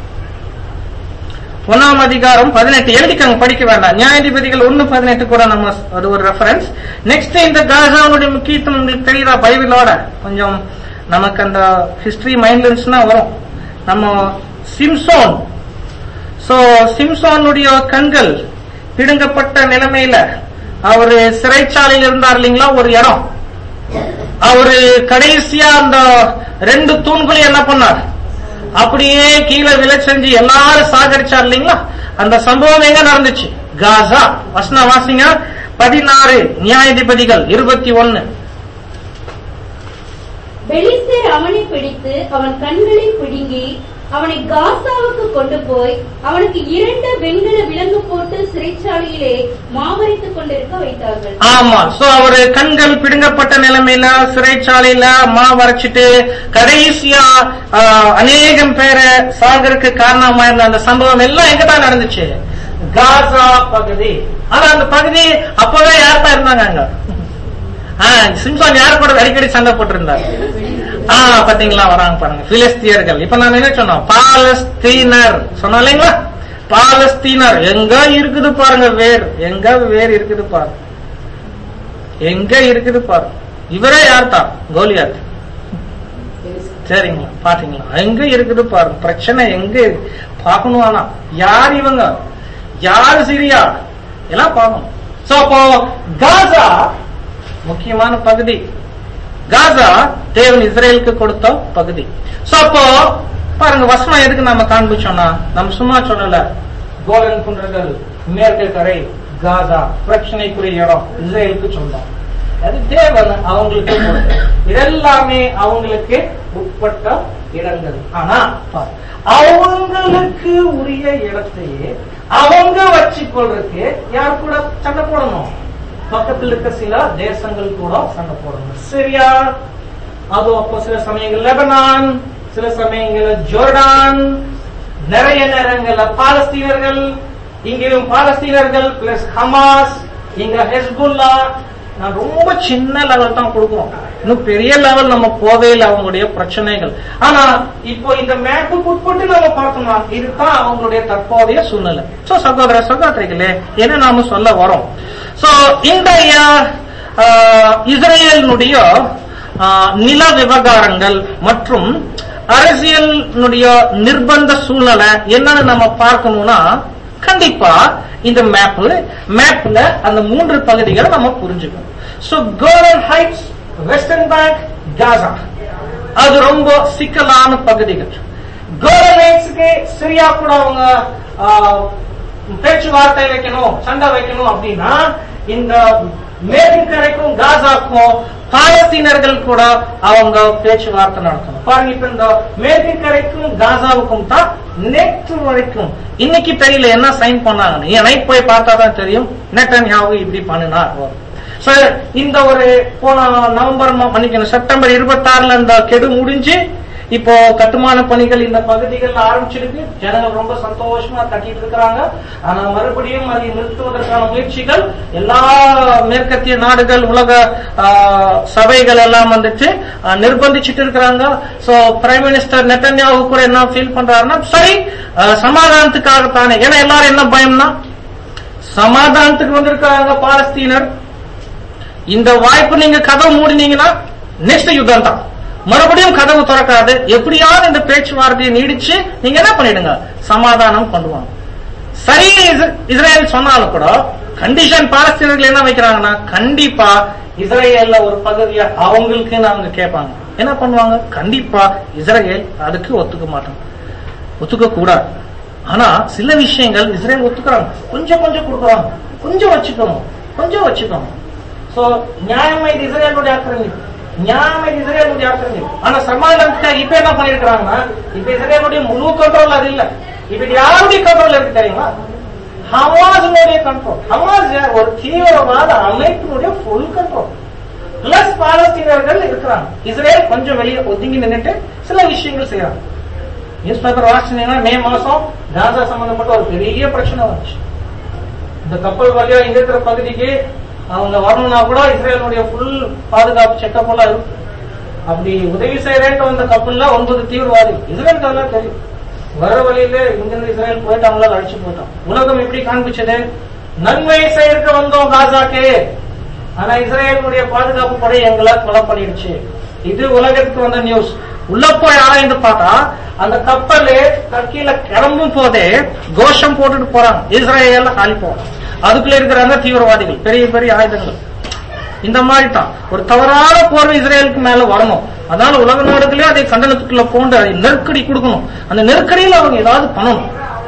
ஒன்னாம் அதிகாரம் பதினெட்டு எழுதிக்கங்க படிக்க வேண்டாம் நியாயாதிபதிகள் ஒன்னு பதினெட்டு கூட நம்ம அது ஒரு ரெஃபரன்ஸ் நெக்ஸ்ட் இந்த காசாவுடைய முக்கியத்துவம் உங்களுக்கு தெரியுதா பைபிளோட கொஞ்சம் நமக்கு அந்த ஹிஸ்டரி மைண்ட்ல இருந்துச்சுன்னா வரும் நம்ம சிம்சோன் சோ சிம்சோனுடைய கண்கள் பிடுங்கப்பட்ட நிலைமையில அவரு சிறைச்சாலையில் இருந்தார் இல்லைங்களா ஒரு இடம் அவரு கடைசியா அந்த ரெண்டு தூண்களையும் என்ன பண்ணார் அப்படியே கீழே விழ செஞ்சு எல்லாரும் சாகரிச்சார் இல்லைங்களா அந்த சம்பவம் எங்க நடந்துச்சு காசா வசன வாசிங்க பதினாறு நியாயாதிபதிகள் இருபத்தி ஒன்னு பெலிஸ்தர் அவனை பிடித்து அவன் கண்களை பிடுங்கி அவனை காசாவுக்கு கொண்டு போய் அவனுக்கு இரண்டு வெண்கல விலங்கு போட்டு சிறைச்சாலையிலே மாவரைத்துக் கொண்டிருக்க வைத்தார்கள் ஆமா சோ அவரு கண்கள் பிடுங்கப்பட்ட நிலைமையில சிறைச்சாலையில மா வரைச்சிட்டு கடைசியா ஆஹ், அநேகம் பேரை சாகருக்கு காரணமா இருந்த அந்த சம்பவம் எல்லாம் எங்கதான் நடந்துச்சு காசா பகுதி ஆனா அந்த பகுதி அப்பவே யார் தான் இருந்தாங்க அங்க ஆஹ், சிம்சான் யார் கூட அடிக்கடி சண்டை போட்டிருந்தார் ஆ பாத்தீங்களா வராங்க பாருங்க பிலிஸ்தியர்கள் இப்ப நான் என்ன சொன்னோம் பாலஸ்தீனர் சொன்னோம் இல்லைங்களா பாலஸ்தீனர் எங்க இருக்குது பாருங்க வேர் எங்க வேர் இருக்குது பாருங்க எங்க இருக்குது பாருங்க இவரே யார் தான் கோலியாத் சரிங்களா பாத்தீங்களா எங்க இருக்குது பாருங்க பிரச்சனை எங்க இருக்கு பார்க்கணும் ஆனா யார் இவங்க யார் சிரியா எல்லாம் பார்க்கணும் சோ அப்போ காசா முக்கியமான பகுதி காசா தேவன் இஸ்ரேலுக்கு கொடுத்த பகுதி சோ அப்போ பாருங்க வசனம் எதுக்கு நம்ம காண்பிச்சோம்னா நம்ம சும்மா சொல்லல கோலன் குன்றர்கள் மேற்கு கரை காசா பிரச்சனைக்குரிய இடம் இஸ்ரேலுக்கு சொந்தம் அது தேவன் அவங்களுக்கு கொடுத்தது. இதெல்லாமே அவங்களுக்கு உட்பட்ட இடங்கள் ஆனா பாரு, அவங்களுக்கு உரிய இடத்தையே அவங்க வச்சுக்கொள்றதுக்கு யார் கூட சண்டை போடணும் பக்கத்தில் இருக்க சில தேசங்கள் கூட சண்டை போடணும் சிரியா அது அப்போ சில சமயங்கள் லெபனான் சில சமயங்கள்ல ஜோர்டான் நிறைய நேரங்கள்ல பாலஸ்தீனர்கள் இங்கேயும் பாலஸ்தீனர்கள் பிளஸ் ஹமாஸ் இங்க ஹெஸ்புல்லா நான் ரொம்ப சின்ன லெவல் தான் கொடுக்குறோம் இன்னும் பெரிய லெவல் நம்ம போவே இல்லை அவங்களுடைய பிரச்சனைகள் ஆனா இப்போ இந்த மேப்புக்கு உட்பட்டு நம்ம பார்த்தோம்னா இதுதான் அவங்களுடைய தற்போதைய சூழ்நிலை சோ சகோதர சகோதரிகளே என்ன நாம சொல்ல வரோம் சோ இன்றைய ஆஹ், இஸ்ரேலினுடைய ஆஹ், நில விவகாரங்கள் மற்றும் அரசியலுடைய நிர்பந்த சூழ்நிலை என்னன்னு நம்ம பார்க்கணும்னா கண்டிப்பா இந்த மேப் மேப்ல அந்த மூன்று பகுதிகளை நம்ம புரிஞ்சுக்கணும் so Golan Heights western bank Gaza அது ரொம்ப சிக்கலான பகுதிகள் கோலன் ஹைட்ஸ்க்கு சிரியா கூட அவங்க ஆஹ், பேச்சுவார்த்தை வைக்கணும் சண்டை வைக்கணும் அப்படின்னா இந்த மேற்கு கரைக்கும் காசாக்கும் பாலஸ்தீனர்கள் கூட அவங்க பேச்சுவார்த்தை நடத்தணும் பாருங்க இப்ப இந்த மேற்கு கரைக்கும் காசாவுக்கும் தான் நேற்று வரைக்கும் இன்னைக்கு தெரியல என்ன சைன் பண்ணாங்கன்னு ஏன் நைட் போய் பார்த்தா தான் தெரியும் நெட்டன்யாவு இப்படி பண்ணினார் So, இந்த ஒரு போன நவம்பர் மா- மன்னிக்கணும் செப்டம்பர் இருபத்தாறுல இந்த கெடு முடிஞ்சு இப்போ கட்டுமான பணிகள் இந்த பகுதிகள் ஆரம்பிச்சிருக்கு ஜனங்கள் ரொம்ப சந்தோஷமா கட்டிட்டு இருக்கிறாங்க ஆனா மறுபடியும் அதை நிறுத்துவதற்கான முயற்சிகள் எல்லா மேற்கத்திய நாடுகள் உலக ஆ, சபைகள் எல்லாம் வந்துட்டு ஆ, நிர்பந்திச்சுட்டு இருக்கிறாங்க சோ பிரைம் மினிஸ்டர் நெட்டன்யாவு கூட என்ன ஃபீல் பண்றாருன்னா சரி ஆ, சமாதானத்துக்காகத்தானே ஏன்னா எல்லாரும் என்ன பயம்னா சமாதானத்துக்கு வந்திருக்காங்க பாலஸ்தீனர் இந்த வாய்ப்பு நீங்க கதவு மூடினீங்கன்னா நெக்ஸ்ட் யுத்தம் தான் மறுபடியும் கதவு திறக்காது எப்படியாவது இந்த பேச்சுவார்த்தையை நீடிச்சு நீங்க என்ன பண்ணிடுங்க சமாதானம் கொண்டு வாங்க சரி இஸ்- இஸ்ரேல் சொன்னாலும் கூட கண்டிஷன் பாலஸ்தீனர்கள் என்ன வைக்கிறாங்கன்னா கண்டிப்பா இஸ்ரேல்ல ஒரு பகுதியை அவங்களுக்குன்னு அவங்க கேட்பாங்க என்ன பண்ணுவாங்க கண்டிப்பா இஸ்ரேல் அதுக்கு ஒத்துக்க மாட்டாங்க ஒத்துக்க கூடாது ஆனா சில விஷயங்கள் இஸ்ரேல் ஒத்துக்கிறாங்க கொஞ்சம் கொஞ்சம் கொடுக்குறாங்க கொஞ்சம் வச்சுக்கணும் கொஞ்சம் வச்சுக்கணும் சோ நியாயமா இது இஸ்ரேலுடைய ஆக்கிரமிப்பு நியாயமா இது இஸ்ரேலுடைய ஆக்கிரமிப்பு ஆனா சமாதானத்துக்காக இப்ப என்ன பண்ணிருக்கிறாங்கன்னா இப்ப இஸ்ரேலுடைய முழு கண்ட்ரோல் அது இல்ல இப்ப இது யாருடைய கண்ட்ரோல் இருக்கு தெரியுமா ஹமாஸினுடைய கண்ட்ரோல் ஹமாஸ் யார்? ஒரு தீவிரவாத அமைப்பினுடைய ஃபுல் கண்ட்ரோல் பிளஸ் பாலஸ்தீனர்கள் இருக்கிறாங்க இஸ்ரேல் கொஞ்சம் வெளியே ஒதுங்கி நின்னுட்டு சில விஷயங்கள் செய்யறாங்க நியூஸ் பேப்பர் வாசிச்சீங்கன்னா மே மாசம் காசா சம்பந்தப்பட்ட ஒரு பெரிய பிரச்சனை வந்துச்சு இந்த கப்பல் வழியா இங்க இருக்கிற பகுதிக்கு அவங்க வரணும்னா கூட இஸ்ரேலுடைய ஃபுல் பாதுகாப்பு செக்கப் எல்லாம் இருக்கு அப்படி உதவி செய்யறேன்ட்டு வந்த கப்பல்ல ஒன்பது தீவிரவாதி இஸ்ரேலுக்கு அதெல்லாம் தெரியும் வர வழியில இங்கிருந்து இஸ்ரேல் போயிட்டு அவங்களால அடிச்சு போயிட்டோம் உலகம் எப்படி காண்பிச்சது நன்மை செய்யறதுக்கு வந்தோம் காசாக்கு ஆனா இஸ்ரேலுடைய பாதுகாப்பு படை எங்களை கொலை பண்ணிடுச்சு இது உலகத்துக்கு வந்த நியூஸ் உள்ள போய் ஆராய்ந்து பார்த்தா அந்த கப்பல் கீழே கிளம்பும் போதே கோஷம் போட்டுட்டு போறாங்க இஸ்ரேல காலி போறாங்க அதுக்குள்ள இருக்கிறாங்க தீவிரவாதிகள் பெரிய பெரிய ஆயுதங்கள் இந்த மாதிரி தான் ஒரு தவறான போர்வை இஸ்ரேலுக்கு மேல வரணும் அதனால உலக நாடுகளே அதை கண்டனத்துக்குள்ள போண்டு அதை நெருக்கடி கொடுக்கணும் அந்த நெருக்கடியில் அவங்க ஏதாவது பண்ணணும்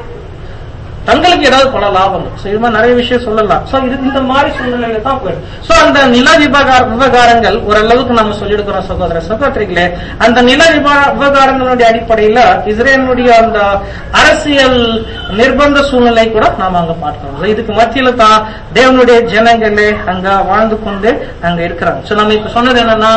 தங்களுக்கு ஏதாவது பல லாபம் சோ இது மாதிரி நிறைய விஷயம் சொல்லலாம் சோ இது இந்த மாதிரி சூழ்நிலையில தான் போயிடும் சோ அந்த நில விவகார விவகாரங்கள் ஓரளவுக்கு நம்ம சொல்லியிருக்கிறோம் சகோதர சகோதரிகளே அந்த நில விவா- விவகாரங்களுடைய அடிப்படையில இஸ்ரேலுடைய அந்த அரசியல் நிர்பந்த சூழ்நிலை கூட நாம அங்க பார்க்கிறோம் So இதுக்கு மத்தியில தான் தேவனுடைய ஜனங்களே அங்க வாழ்ந்து கொண்டு அங்க இருக்கிறாங்க சோ நம்ம இப்ப சொன்னது என்னன்னா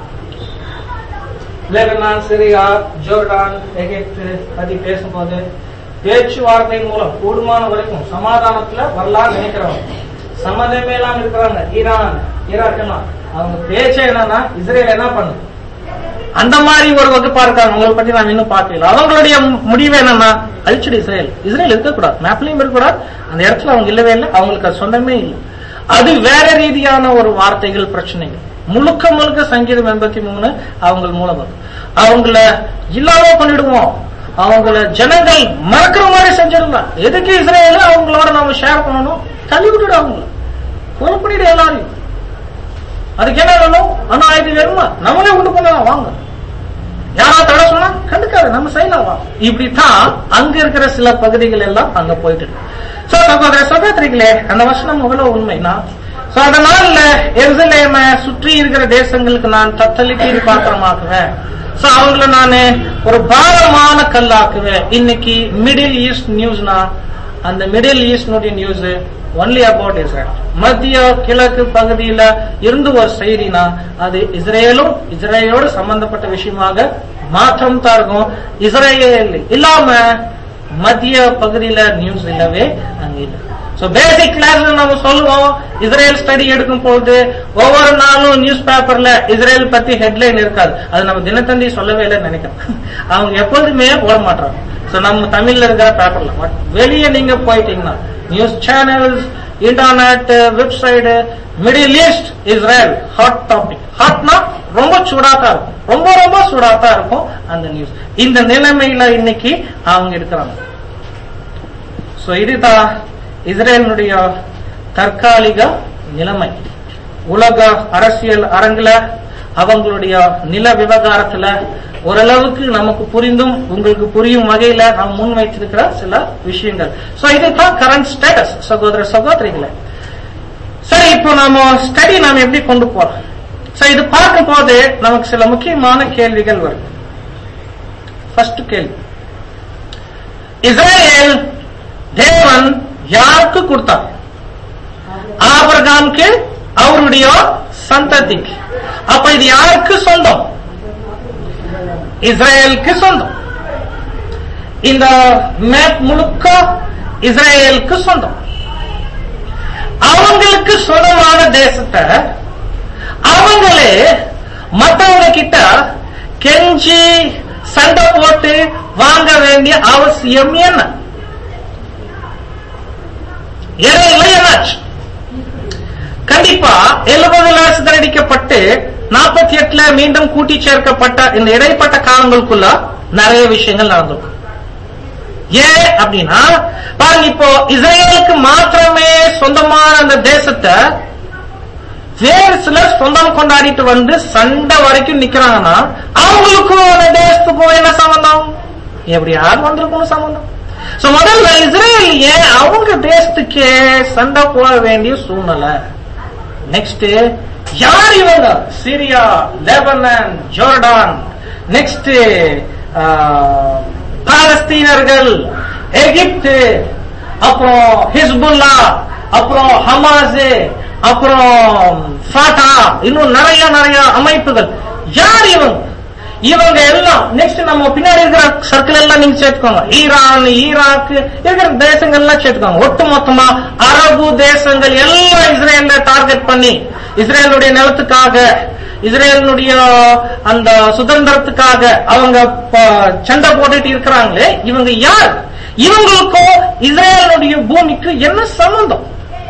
லெபனான் சிரியா ஜோர்டான் எகிப்து பத்தி பேசும்போது பேச்சுவார்த்தை மூலம் கூடுமான வரைக்கும் சமாதானத்துல வரலாம்னு நினைக்கிறவங்க சம்மதமே இல்லாம இருக்கிறாங்க ஈரான் ஈராக்கெல்லாம் அவங்க பேச்சே என்னன்னா இஸ்ரேல் என்ன பண்ணுது அந்த மாதிரி ஒரு வகுப்பா இருக்காங்க உங்களை பத்தி நான் இன்னும் பார்க்கல அவங்களுடைய முடிவு என்னன்னா அழிச்சிடு இஸ்ரேல் இஸ்ரேல் இருக்கக்கூடாது மேப்லயும் இருக்கக்கூடாது அந்த இடத்துல அவங்க இல்லவே இல்லை அவங்களுக்கு அது சொந்தமே இல்லை அது வேற ரீதியான ஒரு வார்த்தைகள் பிரச்சனைகள் முழுக்க முழுக்க சங்கீதம் எண்பத்தி மூணு அவங்க மூலம் வரும் அவங்கள இல்லாம பண்ணிடுவோம் அவங்கள ஜனங்கள் மறக்கிற மாதிரி செஞ்சிடலாம் எதுக்கு இஸ்ரேல அவங்களோட நாம ஷேர் பண்ணணும் தள்ளி விட்டுடு அவங்கள கொலை பண்ணிடு எல்லாரையும் அதுக்கு என்ன வேணும் ஆனா இது வேணுமா நம்மளே உண்டு பண்ணலாம் வாங்க யாரா தடை சொன்னா கண்டுக்காது நம்ம செய்யலாம் வா இப்படித்தான் அங்க இருக்கிற சில பகுதிகள் எல்லாம் அங்க போயிட்டு இருக்கு சோ சகோதர சகோதரிகளே அந்த வசனம் எவ்வளவு உண்மைனா சோ அதனால எருசலேம சுற்றி இருக்கிற தேசங்களுக்கு நான் தத்தளிக்கு பாத்திரமாக்குவேன் சோ அவங்கள நானு ஒரு பாரமான கல்லாக்குவேன் இன்னைக்கு மிடில் ஈஸ்ட் நியூஸ்னா அந்த மிடில் ஈஸ்ட்னுடைய நியூஸ் ஒன்லி அபவுட் இஸ்ரேல் மத்திய கிழக்கு பகுதியில இருந்து ஒரு செய்தினா அது இஸ்ரேலும் இஸ்ரேலோடு சம்பந்தப்பட்ட விஷயமாக மாற்றம் தான் இருக்கும் இஸ்ரேல் இல்லாம மத்திய பகுதியில நியூஸ் இல்லவே அங்க இல்ல சோ பேசிக் கிளாஸ் நம்ம சொல்லுவோம் இஸ்ரேல் ஸ்டடி எடுக்கும் போது ஒவ்வொரு நாளும் நியூஸ் பேப்பர்ல இஸ்ரேல் பத்தி ஹெட்லைன் இருக்காது அது நம்ம தினத்தந்தி சொல்லவே இல்லைன்னு நினைக்கிறோம் அவங்க எப்போதுமே போட மாட்டாங்க சோ நம்ம தமிழ்ல இருக்கிற பேப்பர்ல பட் வெளியே நீங்க போயிட்டீங்கன்னா news channels internet website middle east Israel hot topic ஹாட்னா ரொம்ப சூடாத்தான் இருக்கும் ரொம்ப ரொம்ப சூடாத்தான் இருக்கும் அந்த நியூஸ் இந்த நிலைமையில இன்னைக்கு அவங்க இருக்கிறாங்க சோ இதுதான் இஸ்ரேலுடைய தற்காலிக நிலைமை உலக அரசியல் அரங்குல அவங்களுடைய நில விவகாரத்துல ஓரளவுக்கு நமக்கு புரிந்தும் உங்களுக்கு புரியும் வகையில நாம் முன் வைத்திருக்கிற சில விஷயங்கள் சோ இதுதான் கரண்ட் ஸ்டேட்டஸ் சகோதர சகோதரிகளை சரி இப்போ நாம ஸ்டடி நாம எப்படி கொண்டு போறோம் சோ இது பார்க்கும் போது நமக்கு சில முக்கியமான கேள்விகள் வரும் ஃபர்ஸ்ட் கேள்வி இஸ்ரேல் தேவன் யாருக்கு கொடுத்தார் ஆபிரகாமுக்கு அவருடைய சந்ததிக்கு அப்ப இது யாருக்கு சொந்தம் இஸ்ரேலுக்கு சொந்தம் இந்த மேப் முழுக்க இஸ்ரேலுக்கு சொந்தம் அவங்களுக்கு சொந்தமான தேசத்தை அவங்களே மற்றவங்க கிட்ட கெஞ்சி சண்டை போட்டு வாங்க வேண்டிய அவசியம் என்ன இறையில என்னாச்சு கண்டிப்பா எழுபதுல சிதறடிக்கப்பட்டு நாற்பத்தி எட்டுல மீண்டும் கூட்டி சேர்க்கப்பட்ட இந்த இடைப்பட்ட காலங்களுக்குள்ள நிறைய விஷயங்கள் நடந்திருக்கும் ஏன் அப்படின்னா பாருங்க இப்போ இஸ்ரேலுக்கு மாத்திரமே சொந்தமான அந்த தேசத்தை வேறு சிலர் சொந்தம் கொண்டாடிட்டு வந்து சண்டை வரைக்கும் நிக்கிறாங்கன்னா அவங்களுக்கும் அந்த தேசத்துக்கும் என்ன சம்பந்தம் எப்படி யார் வந்திருக்கும் சம்பந்தம் சோ முதல்ல இஸ்ரேல் ஏன் அவங்க தேசத்துக்கே சண்டை போட வேண்டிய சூழ்நிலை நெக்ஸ்ட் யார் இவங்க சிரியா லெபனன் ஜோர்டான் நெக்ஸ்ட் பாலஸ்தீனர்கள் எகிப்து அப்புறம் ஹிஸ்புல்லா அப்புறம் ஹமாஸ் அப்புறம் ஃபாட்டா இன்னும் நிறைய நிறைய அமைப்புகள் யார் இவங்க இவங்க எல்லாம் நெக்ஸ்ட் நம்ம பின்னாடி இருக்கிற சர்க்கிள் எல்லாம் நீங்க சேர்த்துக்கோங்க ஈரான் ஈராக் இருக்கிற தேசங்கள் எல்லாம் சேர்த்துக்கோங்க ஒட்டு மொத்தமா அரபு தேசங்கள் எல்லாம் இஸ்ரேல டார்கெட் பண்ணி இஸ்ரேலுடைய நிலத்துக்காக இஸ்ரேலினுடைய அந்த சுதந்திரத்துக்காக அவங்க ப- சண்டை போட்டுட்டு இருக்கிறாங்களே இவங்க யார் இவங்களுக்கும் இஸ்ரேலுடைய பூமிக்கு என்ன சம்பந்தம்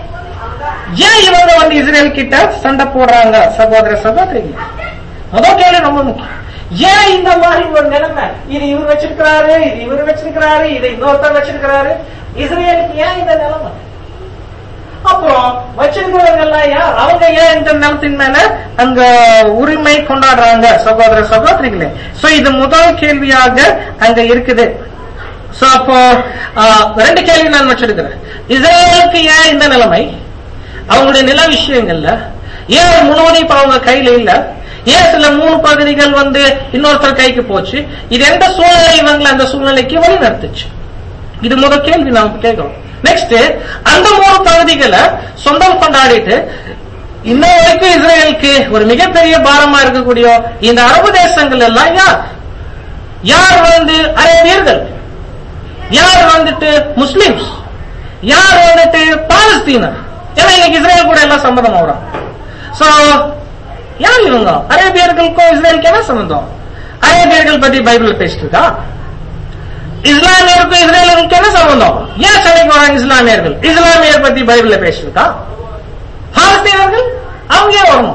ஏன் இவங்க வந்து இஸ்ரேல் கிட்ட சண்டை போடுறாங்க சகோதர சகோதரிகள் முதல் கேள்வி ரொம்ப முக்கியம் ஏன் இந்த மாதிரி ஒரு நிலைமை இது இவர் வச்சிருக்கிறாரு இது இவர் வச்சிருக்கிறாரு இது இன்னொருத்தர் வச்சிருக்கிறாரு இஸ்ரேலுக்கு ஏன் இந்த நிலைமை அப்புறம் வச்சிருக்கிறவங்க எல்லாம் யார் அவங்க ஏன் இந்த நிலத்தின் மேல அங்க உரிமை கொண்டாடுறாங்க சகோதர சகோதரிகளே சோ இது முதல் கேள்வியாக அங்க இருக்குது சோ அப்போ ஆ, ரெண்டு கேள்வி நான் வச்சிருக்கிறேன் இஸ்ரேலுக்கு ஏன் இந்த நிலைமை அவங்களுடைய நில விஷயங்கள்ல ஏன் முழுவதும் இப்ப அவங்க கையில இல்ல ஏன் சில மூணு பகுதிகள் வந்து இன்னொருத்தர் கைக்கு போச்சு இது எந்த சூழ்நிலை இவங்களை அந்த சூழ்நிலைக்கு வழி நடத்துச்சு இது முதல் கேள்வி நாம கேட்கிறோம் நெக்ஸ்ட் அந்த மூணு பகுதிகளை சொந்தம் கொண்டாடிட்டு இன்ன வரைக்கும் இஸ்ரேலுக்கு ஒரு மிகப்பெரிய பாரமா இருக்கக்கூடிய இந்த அரபு தேசங்கள் எல்லாம் யார் யார் வந்து அரேபியர்கள் யார் வந்துட்டு முஸ்லிம்ஸ் யார் வந்துட்டு பாலஸ்தீனர் ஏன்னா இன்னைக்கு இஸ்ரேல் கூட எல்லாம் சம்மதம் ஆகுறாங்க சோ யார் இவங்க அரேபியர்களுக்கும் இஸ்ரேலுக்கு என்ன சம்பந்தம் அரேபியர்கள் பத்தி பைபிள் பேசிட்டு இருக்கா இஸ்லாமியருக்கும் இஸ்ரேலுக்கும் என்ன சம்பந்தம் ஏன் சண்டைக்கு வராங்க இஸ்லாமியர்கள் இஸ்லாமியர் பத்தி பைபிள்ல பேசிருக்கா பாலஸ்தீனர்கள் அவங்க ஏன் வரணும்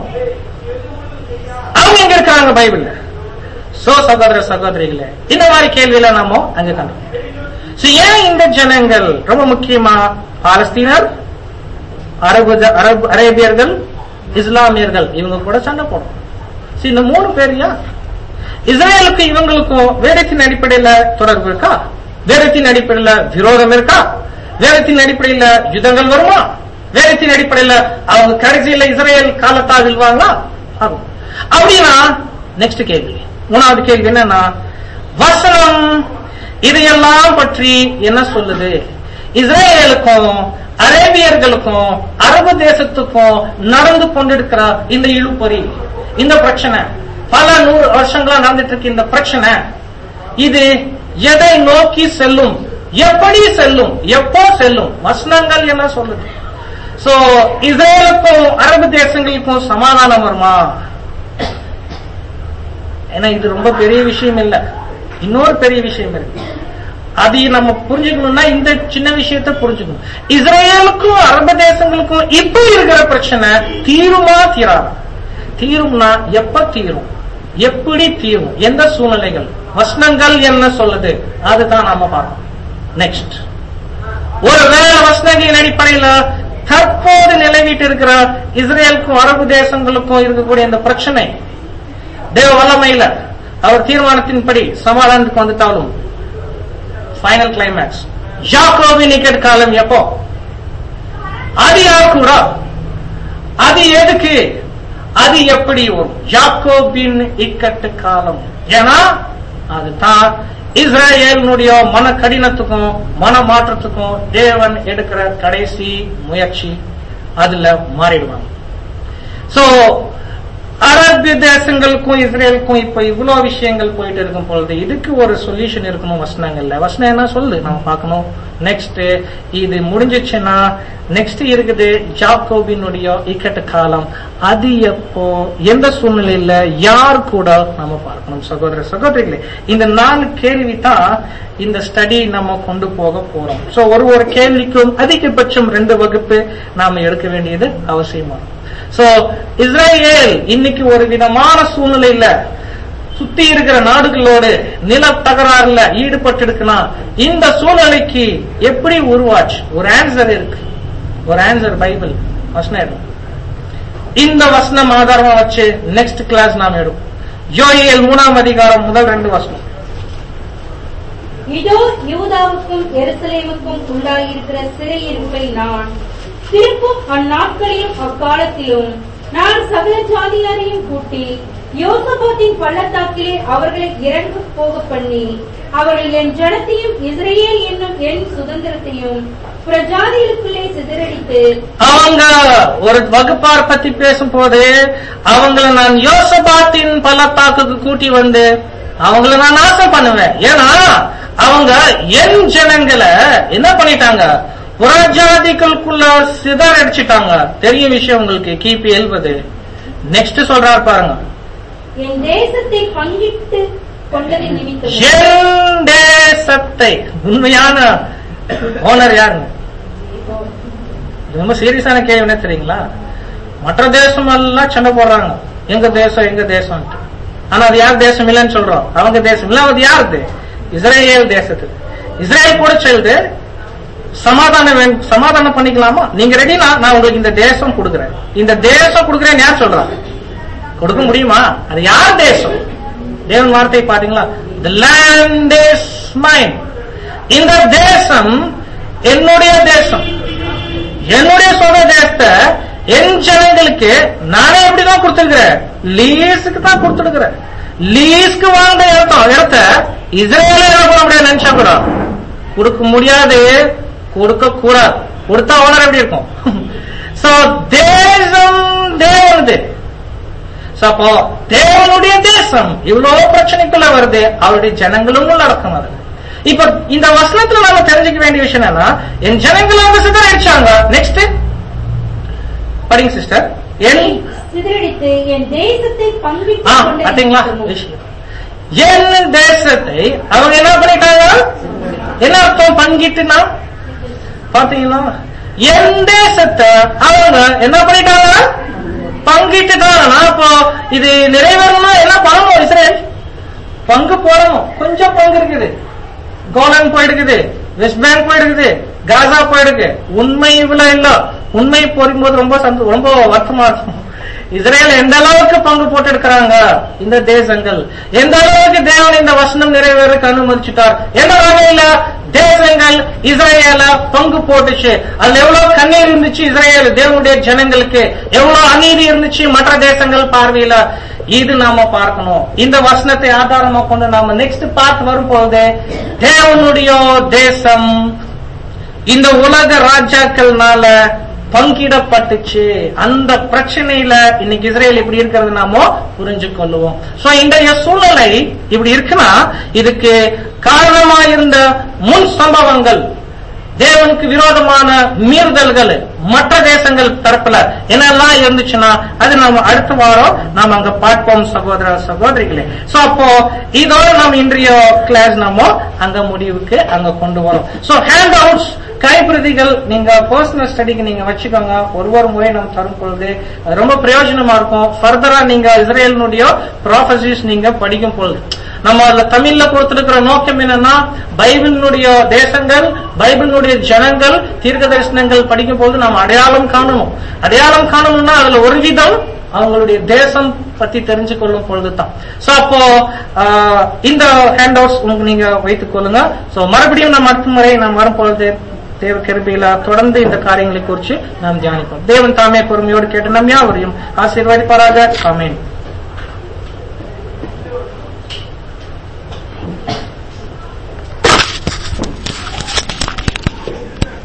அவங்க எங்க இருக்காங்க பைபிள்ல சோ சகோதர சகோதரிகளே இந்த மாதிரி கேள்வியில நாம அங்க கண்டோம் So, ஏன் இந்த ஜனங்கள் ரொம்ப முக்கியமா பாலஸ்தீனர் அரபு அரபு அரேபியர்கள் இஸ்லாமியர்கள் இவங்க கூட சண்டை போடும் So, இந்த மூணு பேர் யார் இஸ்ரேலுக்கு இவங்களுக்கும் வேதத்தின் அடிப்படையில தொடர்பு இருக்கா வேதத்தின் அடிப்படையில விரோதம் இருக்கா வேதத்தின் அடிப்படையில யுத்தங்கள் வருமா வேதத்தின் அடிப்படையில அவங்க கடைசியில இஸ்ரேல் காலத்தா விழுவாங்களா ஆகும் அப்படின்னா நெக்ஸ்ட் கேள்வி மூணாவது கேள்வி என்னன்னா வசனம் இதையெல்லாம் பற்றி என்ன சொல்லுது இஸ்ரேலுக்கும் அரேபியர்களுக்கும் அரபு தேசத்துக்கும் நடந்து கொண்டிருக்கிற இந்த இழுப்பறி இந்த பிரச்சனை பல நூறு வருஷங்களா நடந்துட்டு இருக்கு இந்த பிரச்சனை இது எதை நோக்கி செல்லும் எப்படி செல்லும் எப்போ செல்லும் வசனங்கள் என்ன சொல்லுது சோ இஸ்ரேலுக்கும் அரபு தேசங்களுக்கும் சமாதானம் வருமா ஏன்னா இது ரொம்ப பெரிய விஷயம் இல்ல இன்னொரு பெரிய விஷயம் இருக்கு அது நம்ம புரிஞ்சுக்கணும்னா இந்த சின்ன விஷயத்தை புரிஞ்சுக்கணும் இஸ்ரேலுக்கும் அரபு தேசங்களுக்கும் இப்ப இருக்கிற பிரச்சனை தீருமா தீராதா தீரும்னா எப்ப தீரும் எப்படி தீரும் எந்த சூழ்நிலைகள் வசனங்கள் என்ன சொல்லுது அதுதான் நாம பார்க்கணும் நெக்ஸ்ட் ஒருவேளை வசனங்களின் அடிப்படையில தற்போது நிலவிட்டு இருக்கிற இஸ்ரேலுக்கும் அரபு தேசங்களுக்கும் இருக்கக்கூடிய இந்த பிரச்சனை தேவ வல்லமையில அவர் தீர்மானத்தின்படி சமாதானத்துக்கு வந்துட்டாலும் ஃபைனல் கிளைமேக்ஸ் யாக்கோபின் நிக்கெட் காலம் எப்போ அது யார் கூட அது எதுக்கு அது எப்படி வரும் யாக்கோபின் இக்கட்டு காலம் ஏன்னா அதுதான் இஸ்ரேலினுடைய மன கடினத்துக்கும் மன மாற்றத்துக்கும் தேவன் எடுக்கிற கடைசி முயற்சி அதுல மாறிடுவாங்க சோ அரபு தேசங்களுக்கும் இஸ்ரேலுக்கும் இப்ப இவ்வளவு விஷயங்கள் போயிட்டு இருக்கும் பொழுது இதுக்கு ஒரு சொல்யூஷன் இருக்கணும் வசனங்கள்ல வசனம் என்ன சொல்லு நம்ம பார்க்கணும் நெக்ஸ்ட் இது முடிஞ்சிச்சுன்னா நெக்ஸ்ட் இருக்குது ஜாக்கோபினுடைய இக்கட்டு காலம் அது எப்போ எந்த சூழ்நிலையில யார் கூட நம்ம பார்க்கணும் சகோதர சகோதரிகளே இந்த நாலு கேள்வி தான் இந்த ஸ்டடி நம்ம கொண்டு போக போறோம் சோ ஒரு ஒரு கேள்விக்கும் அதிகபட்சம் ரெண்டு வகுப்பு நாம எடுக்க வேண்டியது அவசியமா சோ இஸ்ரேல் இன்னைக்கு ஒரு விதமான சூழ்நிலையில சுத்தி இருக்கிற நாடுகளோடு நில தகராறுல ஈடுபட்டு இருக்குன்னா இந்த சூழ்நிலைக்கு எப்படி உருவாச்சு ஒரு ஆன்சர் இருக்கு ஒரு ஆன்சர் பைபிள் வசனம் இருக்கு இந்த வசனம் ஆதாரமா வச்சு நெக்ஸ்ட் கிளாஸ் நாம் எடுப்போம் யோயேல் மூணாம் அதிகாரம் முதல் ரெண்டு வசனம் இதோ யூதாவுக்கும் எருசலேமுக்கும் உண்டாயிருக்கிற சிறையிருப்பை நான் திருப்பும் அந்நாட்களிலும் அக்காலத்திலும் நான் சகல ஜாதியாரையும் கூட்டி யோசபாத்தின் பள்ளத்தாக்கிலே அவர்களை இறங்கு போக பண்ணி அவர்கள் என் ஜனத்தையும் இஸ்ரேல் என்னும் என் சுதந்திரத்தையும் பிரஜாதிகளுக்குள்ளே சிதறடித்து அவங்க ஒரு வகுப்பார் பத்தி பேசும்போது அவங்கள நான் யோசபாத்தின் பள்ளத்தாக்குக்கு கூட்டி வந்து அவங்கள நான் நாசம் பண்ணுவேன் ஏன்னா அவங்க என் ஜனங்களை என்ன பண்ணிட்டாங்க புறஜாதிகளுக்குள்ள சிதறடிச்சிட்டாங்க தெரிய விஷயம் உங்களுக்கு கிபி எழுபது நெக்ஸ்ட் சொல்றாரு பாருங்க என் தேசத்தை பங்கிட்டு கொண்டதின் நிமித்தம் என் தேசத்தை உண்மையான ஓனர் யாருங்க இது ரொம்ப சீரியஸான கேள்வி என்ன தெரியுங்களா மற்ற தேசம் எல்லாம் சண்டை போடுறாங்க எங்க தேசம் எங்க தேசம் ஆனா அது யார் தேசம் இல்லைன்னு சொல்றோம் அவங்க தேசம் இல்ல அது யாருது இஸ்ரேல் தேசத்து இஸ்ரேல் கூட சொல்லுது சமாதானம் வேணும் சமாதானம் பண்ணிக்கலாமா நீங்க ரெடினா நான் உங்களுக்கு இந்த தேசம் கொடுக்குறேன் இந்த தேசம் கொடுக்குறேன்னு யார் சொல்றாங்க கொடுக்க முடியுமா அது யார் தேசம் தேவன் வார்த்தை பாத்தீங்களா the land is mine இந்த தேசம் என்னுடைய தேசம் என்னுடைய சொந்த தேசத்தை என் ஜனங்களுக்கு நானே எப்படிதான் கொடுத்திருக்கிறேன் லீஸுக்கு தான் கொடுத்துருக்கிறேன் லீஸ்க்கு வாங்க இடத்தம் இடத்த இஸ்ரேல என்ன பண்ண முடியாது நினைச்சா கூட கொடுக்க முடியாது கொடுக்க கூடாது கொடுத்தா ஓனர் எப்படி இருக்கும் சோ தேசம் தேவனது So, அப்போ தேவனுடைய தேசம் இவ்வளவு பிரச்சனைக்குள்ள வருது அவருடைய ஜனங்களும் உள்ளடக்கம் அது இப்ப இந்த வசனத்துல நாம தெரிஞ்சுக்க வேண்டிய விஷயம் என்னன்னா என் ஜனங்கள் அவங்க சிதறடிச்சாங்க நெக்ஸ்ட் படிங்க சிஸ்டர் என் சிதறடித்து என் தேசத்தை பங்கிட்டு ஆ, கொண்டதின் பாத்தீங்களா நிமித்தமும் விஷயம். என் தேசத்தை அவங்க என்ன பண்ணிட்டாங்க என்ன அர்த்தம் பங்கிட்டுனா பாத்தீங்களா என் தேசத்தை அவங்க என்ன பண்ணிட்டாங்க பங்கிட்டுட்டாங்க அப்போ இது நிறைவேறணும்னா என்ன பண்ணணும் இஸ்ரேல் பங்கு போடணும் கொஞ்சம் பங்கு இருக்குது கோலன் போயிடுக்குது வெஸ்ட் பேங்க் போயிடுக்குது காசா போயிடுக்கு உண்மை இவ்வளவு இல்ல உண்மை போடும்போது ரொம்ப சந்தோ- ரொம்ப வருத்தமா இருக்கும் இஸ்ரேல் எந்த அளவுக்கு பங்கு போட்டு இருக்கிறாங்க இந்த தேசங்கள் எந்த அளவுக்கு தேவன் இந்த வசனம் நிறைவேறக்கு அனுமதிச்சுட்டார் எந்த வகையில தேசங்கள் இஸ்ரேல பங்கு போட்டுச்சு அதுல எவ்வளவு கண்ணீர் இருந்துச்சு இஸ்ரேல் தேவனுடைய ஜனங்களுக்கு எவ்வளவு அநீதி இருந்துச்சு மற்ற தேசங்கள் பார்வையில இது நாம பார்க்கணும் இந்த வசனத்தை ஆதாரமா கொண்டு நாம நெக்ஸ்ட் பார்ட் வரும்போது தேவனுடைய தேசம் இந்த உலக ராஜாக்கள்னால பங்கிடப்பட்டுச்சு அந்த பிரச்சனையில இன்னைக்கு இஸ்ரேல் இப்படி இருக்கிறது நாம புரிஞ்சு கொள்ளுவோம் சோ இன்றைய சூழ்நிலை இப்படி இருக்குன்னா இதுக்கு காரணமா இருந்த முன் சம்பவங்கள் தேவனுக்கு விரோதமான மீறுதல்கள் மற்ற தேசங்கள் தரப்புல என்னெல்லாம் இருந்துச்சுன்னா அது நம்ம அடுத்த வாரம் நாம் அங்க பார்ப்போம் சகோதர சகோதரிகளே சோ அப்போ இதோட நம்ம இன்றைய கிளாஸ் நம்ம அங்க முடிவுக்கு அங்க கொண்டு வரோம் சோ ஹேண்ட் அவுட்ஸ் கைப்பிரதிகள் நீங்க பர்சனல் ஸ்டடிக்கு நீங்க வச்சுக்கோங்க ஒரு ஒரு முறை நம்ம தரும் பொழுது அது ரொம்ப பிரயோஜனமா இருக்கும் ஃபர்தரா நீங்க இஸ்ரேலினுடைய ப்ராஃபசிஸ் நீங்க படிக்கும் பொழுது நம்ம அதுல தமிழ்ல கொடுத்திருக்கிற நோக்கம் என்னன்னா பைபிளினுடைய தேசங்கள் பைபிளினுடைய ஜனங்கள் தீர்க்க தரிசனங்கள் படிக்கும் போது நாம் அடையாளம் காணணும் அடையாளம் காணணும்னா அதுல ஒரு விதம் அவங்களுடைய தேசம் பத்தி தெரிஞ்சு கொள்ளும் பொழுதுதான் சோ அப்போ ஆஹ், இந்த ஹேண்ட் அவுட்ஸ் நீங்க வைத்துக் கொள்ளுங்க சோ மறுபடியும் நம்ம அடுத்த முறை நாம் வரும் பொழுது தேவ கிருபையில தொடர்ந்து இந்த காரியங்களை குறித்து நாம் தியானிப்போம் தேவன் தாமே பொறுமையோடு கேட்டு நம் யாவரையும் ஆசீர்வதிப்பாராக ஆமென்